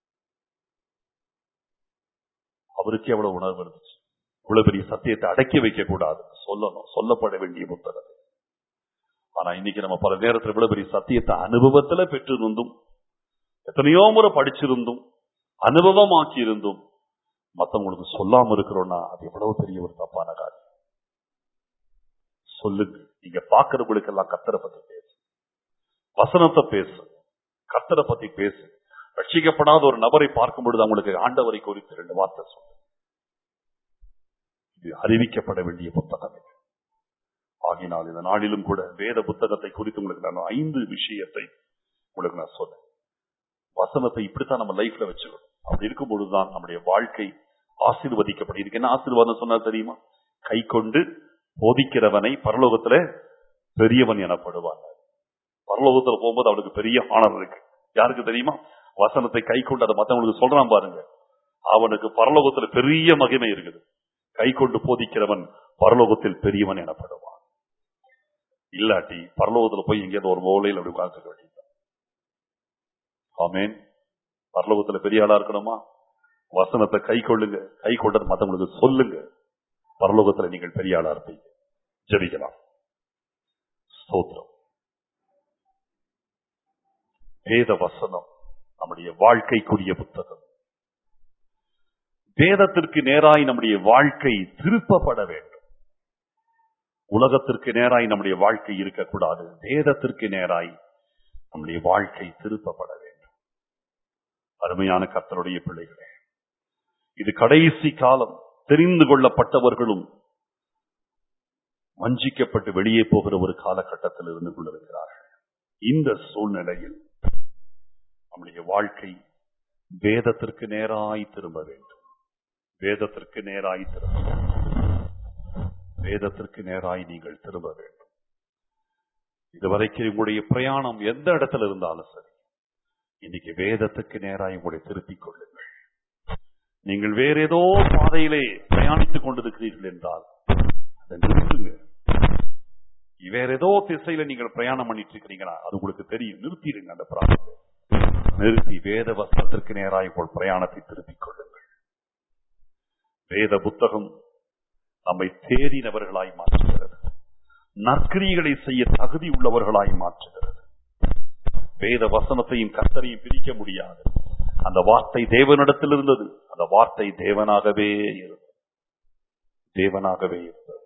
அவருக்கு எவ்வளவு உணர்வு இருந்துச்சு இவ்வளவு பெரிய சத்தியத்தை அடக்கி வைக்க கூடாது சொல்லணும் சொல்லப்பட வேண்டிய புத்தகம் ஆனா இன்னைக்கு நம்ம பல நேரத்தில் இவ்வளவு பெரிய சத்தியத்தை அனுபவத்துல பெற்றிருந்தும் எத்தனையோ முறை படிச்சிருந்தும் அனுபவமாக்கி இருந்தும் மத்தவங்களுக்கு சொல்லாம இருக்கிறோம்னா அது எவ்வளவு பெரிய ஒரு தப்பான காரியம் சொல்லுங்க நீங்க பாக்குறவங்களுக்கு எல்லாம் கத்தரை பத்தி பேசு வசனத்தை பேசு கத்தரை பத்தி பேசு ரட்சிக்கப்படாத ஒரு நபரை பார்க்கும் பொழுது அவங்களுக்கு ஆண்டவரை குறித்து ரெண்டு வார்த்தை சொல்லு இது அறிவிக்கப்பட வேண்டிய புத்தகம் இது ஆகினால் இந்த நாளிலும் கூட வேத புத்தகத்தை குறித்து உங்களுக்கு நான் ஐந்து விஷயத்தை உங்களுக்கு நான் சொன்னேன் வசனத்தை இப்படித்தான் நம்ம லைஃப்ல வச்சுக்கணும் அப்படி இருக்கும் பொழுதுதான் நம்முடைய வாழ்க்கை ஆசீர்வதிக்கப்படும் இதுக்கு என்ன ஆசீர்வாதம் சொன்னா தெரியுமா கை கொண்டு போதிக்கிறவனை பரலோகத்துல பெரியவன் எனப்படுவான் பரலோகத்துல போகும்போது அவனுக்கு பெரிய ஆனர் இருக்கு யாருக்கு தெரியுமா வசனத்தை கை கொண்டு அதை மத்தவங்களுக்கு சொல்றான் பாருங்க அவனுக்கு பரலோகத்துல பெரிய மகிமை இருக்குது கை கொண்டு போதிக்கிறவன் பரலோகத்தில் பெரியவன் எனப்படுவான் இல்லாட்டி பரலோகத்துல போய் எங்கேயாவது ஒரு மூலையில் அப்படி உட்கார்ந்துக்க வேண்டியது ஆமேன் பரலோகத்துல பெரிய ஆளா இருக்கணுமா வசனத்தை கை கொள்ளுங்க கை கொண்டது மத்தவங்களுக்கு சொல்லுங்க பரலோகத்துல நீங்கள் பெரிய ஆளா இருப்பீங்க ஜெபிக்கலாம் ஸ்தோத்திரம் வேத வசனம் நம்முடைய வாழ்க்கைக்குரிய புத்தகம் வேதத்திற்கு நேராய் நம்முடைய வாழ்க்கை திருப்பப்பட வேண்டும் உலகத்திற்கு நேராய் நம்முடைய வாழ்க்கை இருக்கக்கூடாது வேதத்திற்கு நேராய் நம்முடைய வாழ்க்கை திருப்பப்பட வேண்டும் அருமையான கர்த்தருடைய பிள்ளைகளே இது கடைசி காலம் தெரிந்து கொள்ளப்பட்டவர்களும் வஞ்சிக்கப்பட்டு வெளியே போகிற ஒரு காலகட்டத்தில் இருந்து கொண்டிருக்கிறார்கள் இந்த சூழ்நிலையில் நம்முடைய வாழ்க்கை வேதத்திற்கு நேராய் திரும்ப வேண்டும் வேதத்திற்கு நேராய் திரும்ப வேண்டும் வேதத்திற்கு நேராய் நீங்கள் திரும்ப வேண்டும் இதுவரைக்கும் உங்களுடைய பிரயாணம் எந்த இடத்துல இருந்தாலும் சரி இன்னைக்கு வேதத்துக்கு நேராய் உங்களை திருப்பிக் கொள்ளுங்கள் நீங்கள் வேற ஏதோ பாதையிலே பிரயாணித்துக் கொண்டிருக்கிறீர்கள் என்றால் அதை நிறுத்துங்க வேற ஏதோ திசையில நீங்கள் பிரயாணம் பண்ணிட்டு இருக்கிறீங்களா அது உங்களுக்கு தெரியும் நிறுத்திடுங்க அந்த பிராணத்தை நிறுத்தி வேத வஸ்திரத்திற்கு நேராய் உங்கள் பிரயாணத்தை திருப்பிக் கொள்ளுங்கள் வேத புத்தகம் நம்மை தேறினவர்களாய் மாற்றுகிறது நற்கிரிகளை செய்ய தகுதி உள்ளவர்களாய் மாற்றுகிறது வேத வசனத்தையும் கர்த்தரையும் பிரிக்க முடியாது அந்த வார்த்தை தேவனிடத்தில் இருந்தது அந்த வார்த்தை தேவனாகவே இருந்தது தேவனாகவே இருந்தது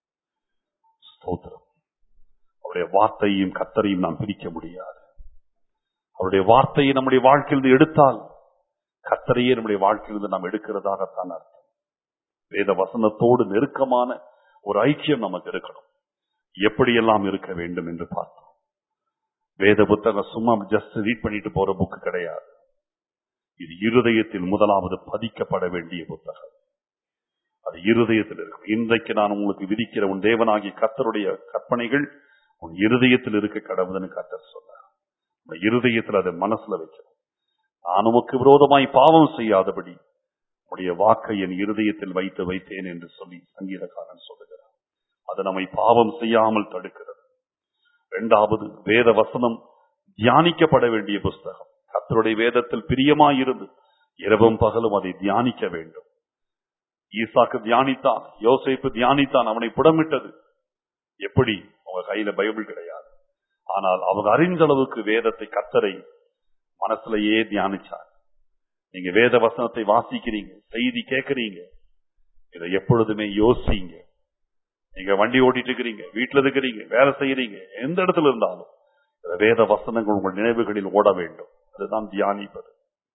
ஸ்தோத்திரம் அவருடைய வார்த்தையும் கர்த்தரையும் நாம் பிரிக்க முடியாது அவருடைய வார்த்தையை நம்முடைய வாழ்க்கையிலிருந்து எடுத்தால் கர்த்தரையே நம்முடைய வாழ்க்கையிலிருந்து நாம் எடுக்கிறதாகத்தான் அர்த்தம் வேத வசனத்தோடு நெருக்கமான ஒரு ஐக்கியம் நமக்கு இருக்கணும் எப்படியெல்லாம் இருக்க வேண்டும் என்று பார்த்தோம் வேத புத்தகம் சும்மா ஜஸ்ட் ரீட் பண்ணிட்டு போற புக்கு கிடையாது இது இருதயத்தில் முதலாவது பதிக்கப்பட வேண்டிய புத்தகம் அது இருதயத்தில் இருக்கும் இன்றைக்கு நான் உங்களுக்கு விதிக்கிற உன் தேவனாகிய கர்த்தருடைய கற்பனைகள் உன் இருதயத்தில் இருக்க கடவுள்னு கர்த்தர் சொன்னார் உன் இருதயத்தில் அதை மனசுல வைக்கணும் நான் உமக்கு விரோதமாய் பாவம் செய்யாதபடி உடைய வாக்கை என் இருதயத்தில் வைத்து வைத்தேன் என்று சொல்லி சங்கீதக்காரன் சொல்லுகிறார் அது நம்மை பாவம் செய்யாமல் தடுக்கிறது இரண்டாவது வேத வசனம் தியானிக்கப்பட வேண்டிய புஸ்தகம் கர்த்தருடைய வேதத்தில் பிரியமாயிருந்து இரவும் பகலும் அதை தியானிக்க வேண்டும் ஈசாக்கு தியானித்தான் யோசேப்பு தியானித்தான் அவனை புடமிட்டது எப்படி உங்க கையில பைபிள் கிடையாது ஆனால் அவங்க அறிந்த அளவுக்கு வேதத்தை கத்தரை மனசுலயே தியானிச்சார் நீங்க வேத வசனத்தை வாசிக்கிறீங்க செய்தி கேட்கறீங்க இதை எப்பொழுதுமே யோசிங்க நீங்க வண்டி ஓட்டிட்டு இருக்கிறீங்க வீட்டுல இருக்கிறீங்க வேலை செய்யறீங்க எந்த இடத்துல இருந்தாலும் இந்த வேத வசனங்கள் உங்கள் நினைவுகளில் ஓட வேண்டும் அதுதான் தியானிப்பது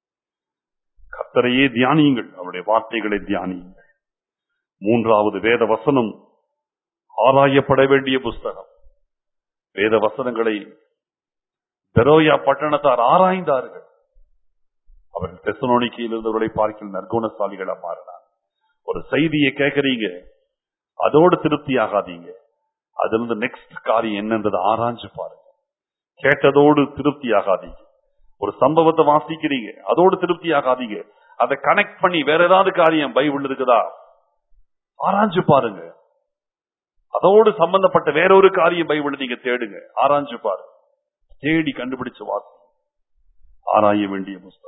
கத்தரையே தியானியுங்கள் அவருடைய வார்த்தைகளை தியானியுங்கள் மூன்றாவது வேத வசனம் ஆராயப்பட வேண்டிய புஸ்தகம் வேத வசனங்களை பெரோயா பட்டணத்தார் ஆராய்ந்தார்கள் அவர்கள் தெசனோனிக்கையில் இருந்தவர்களை பார்க்கில் நற்குணசாலிகளா மாறினார் ஒரு செய்தியை கேட்கறீங்க அதோடு திருப்தி ஆகாதீங்க அதுல இருந்து நெக்ஸ்ட் காரியம் என்னன்றதை ஆராய்ஞ்சு பாருங்க கேட்டதோடு திருப்தி ஆகாதீங்க ஒரு சம்பவத்தை வாசிக்கிறீங்க அதோடு திருப்தி ஆகாதீங்க அதை கனெக்ட் பண்ணி வேற ஏதாவது காரியம் பைபிள் இருக்குதா ஆராய்ஞ்சு பாருங்க அதோடு சம்பந்தப்பட்ட வேற ஒரு காரியம் பைபிள் நீங்க தேடுங்க ஆராய்ஞ்சு பாருங்க தேடி கண்டுபிடிச்சு வாசி ஆராய வேண்டிய புஸ்தகம்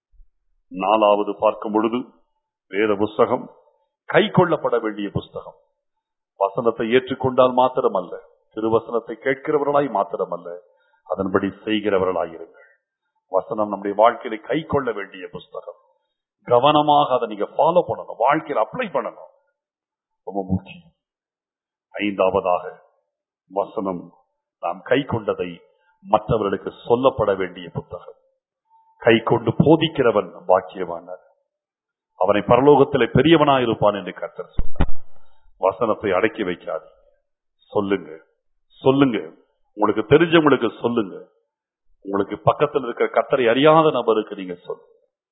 நாலாவது பார்க்கும் பொழுது வேத புஸ்தகம் கை கொள்ளப்பட வேண்டிய புஸ்தகம் வசனத்தை ஏற்றுக்கொண்டால் மாத்திரமல்ல திருவசனத்தை கேட்கிறவர்களாய் மாத்திரமல்ல அதன்படி செய்கிறவர்களாய் இருங்கள் வசனம் நம்முடைய வாழ்க்கையில கை கொள்ள வேண்டிய புஸ்தகம் கவனமாக அதை நீங்க ஃபாலோ பண்ணணும் வாழ்க்கையில் அப்ளை பண்ணணும் ரொம்ப முக்கியம் ஐந்தாவதாக வசனம் நாம் கை கொண்டதை மற்றவர்களுக்கு சொல்லப்பட வேண்டிய புத்தகம் கை கொண்டு போதிக்கிறவன் பாக்கியவானார் அவனை பரலோகத்திலே பெரியவனாயிருப்பான் என்று கர்த்தர் சொன்னார் வசனத்தை அடக்கி வைக்காது சொல்லுங்க சொல்லுங்க உங்களுக்கு தெரிஞ்சவங்களுக்கு சொல்லுங்க உங்களுக்கு பக்கத்தில் இருக்கிற கத்தரை அறியாத நபருக்கு நீங்க சொல்லுங்க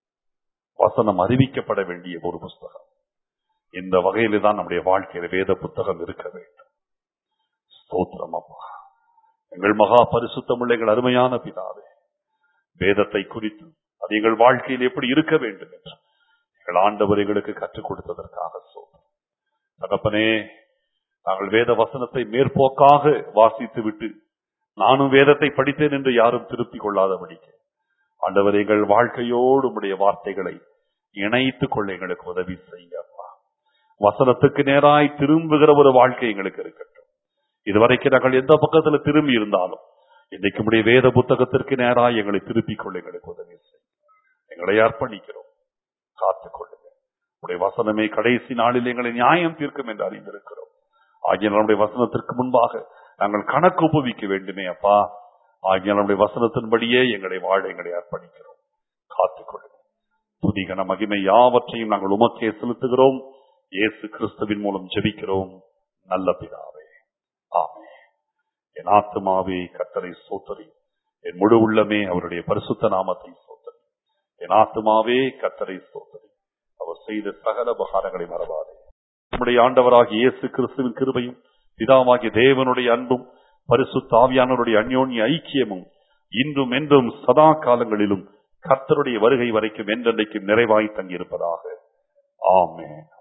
வசனம் அறிவிக்கப்பட வேண்டிய ஒரு புஸ்தகம் இந்த வகையில தான் நம்முடைய வாழ்க்கையில வேத புத்தகம் இருக்க வேண்டும் ஸ்தோத்திரம் அப்பா எங்கள் மகா பரிசுத்தமுள்ள எங்கள் அருமையான பிதாவே வேதத்தை குறித்து அது எங்கள் வாழ்க்கையில் எப்படி இருக்க வேண்டும் என்று எங்கள் ஆண்டவர் எங்களுக்கு கற்றுக் கொடுத்ததற்காக சோதனை தகப்பனே நாங்கள் வேத வசனத்தை மேற்போக்காக வாசித்து விட்டு நானும் வேதத்தை படித்தேன் என்று யாரும் திருப்தி கொள்ளாதபடிக்கு ஆண்டவர் எங்கள் வாழ்க்கையோடு உடைய வார்த்தைகளை இணைத்துக் கொள்ள எங்களுக்கு உதவி செய்யப்பா வசனத்துக்கு நேராய் திரும்புகிற ஒரு வாழ்க்கை எங்களுக்கு இருக்கட்டும் இதுவரைக்கும் நாங்கள் எந்த பக்கத்துல திரும்பி இருந்தாலும் இன்னைக்கு உடைய வேத புத்தகத்திற்கு நேராய் எங்களை திருப்பிக் கொள்ள எங்களுக்கு உதவி செய்யும் எங்களை அர்ப்பணிக்கிறோம் காத்துக் கொள்ளுங்க உடைய வசனமே கடைசி நாளில் எங்களை நியாயம் தீர்க்கும் என்று அறிந்திருக்கிறோம் ஆகிய நம்முடைய வசனத்திற்கு முன்பாக நாங்கள் கணக்கு ஒப்புவிக்க வேண்டுமே அப்பா ஆகிய நம்முடைய வசனத்தின்படியே எங்களை வாழ எங்களை அர்ப்பணிக்கிறோம் காத்துக் கொள்ளுங்க புதிகன மகிமை யாவற்றையும் நாங்கள் உமக்கே செலுத்துகிறோம் இயேசு கிறிஸ்துவின் மூலம் ஜெபிக்கிறோம் நல்ல பிதாவே ஆமே என் ஆத்துமாவே கத்தரை சோத்தரி என் முழு உள்ளமே அவருடைய பரிசுத்த நாமத்தை சோத்தரி என் ஆத்துமாவே கத்தரை சோத்தரி அவர் செய்த சகல உபகாரங்களை மறவாதே நம்முடைய ஆண்டவராகிய இயேசு கிறிஸ்துவின் கிருபையும் பிதாவாகிய தேவனுடைய அன்பும் பரிசுத்த ஆவியானவருடைய அந்யோன்ய ஐக்கியமும் இன்றும் என்றும் சதா காலங்களிலும் கர்த்தருடைய வருகை வரைக்கும் என்றென்றைக்கும் நிறைவாய் தங்கியிருப்பதாக ஆமென்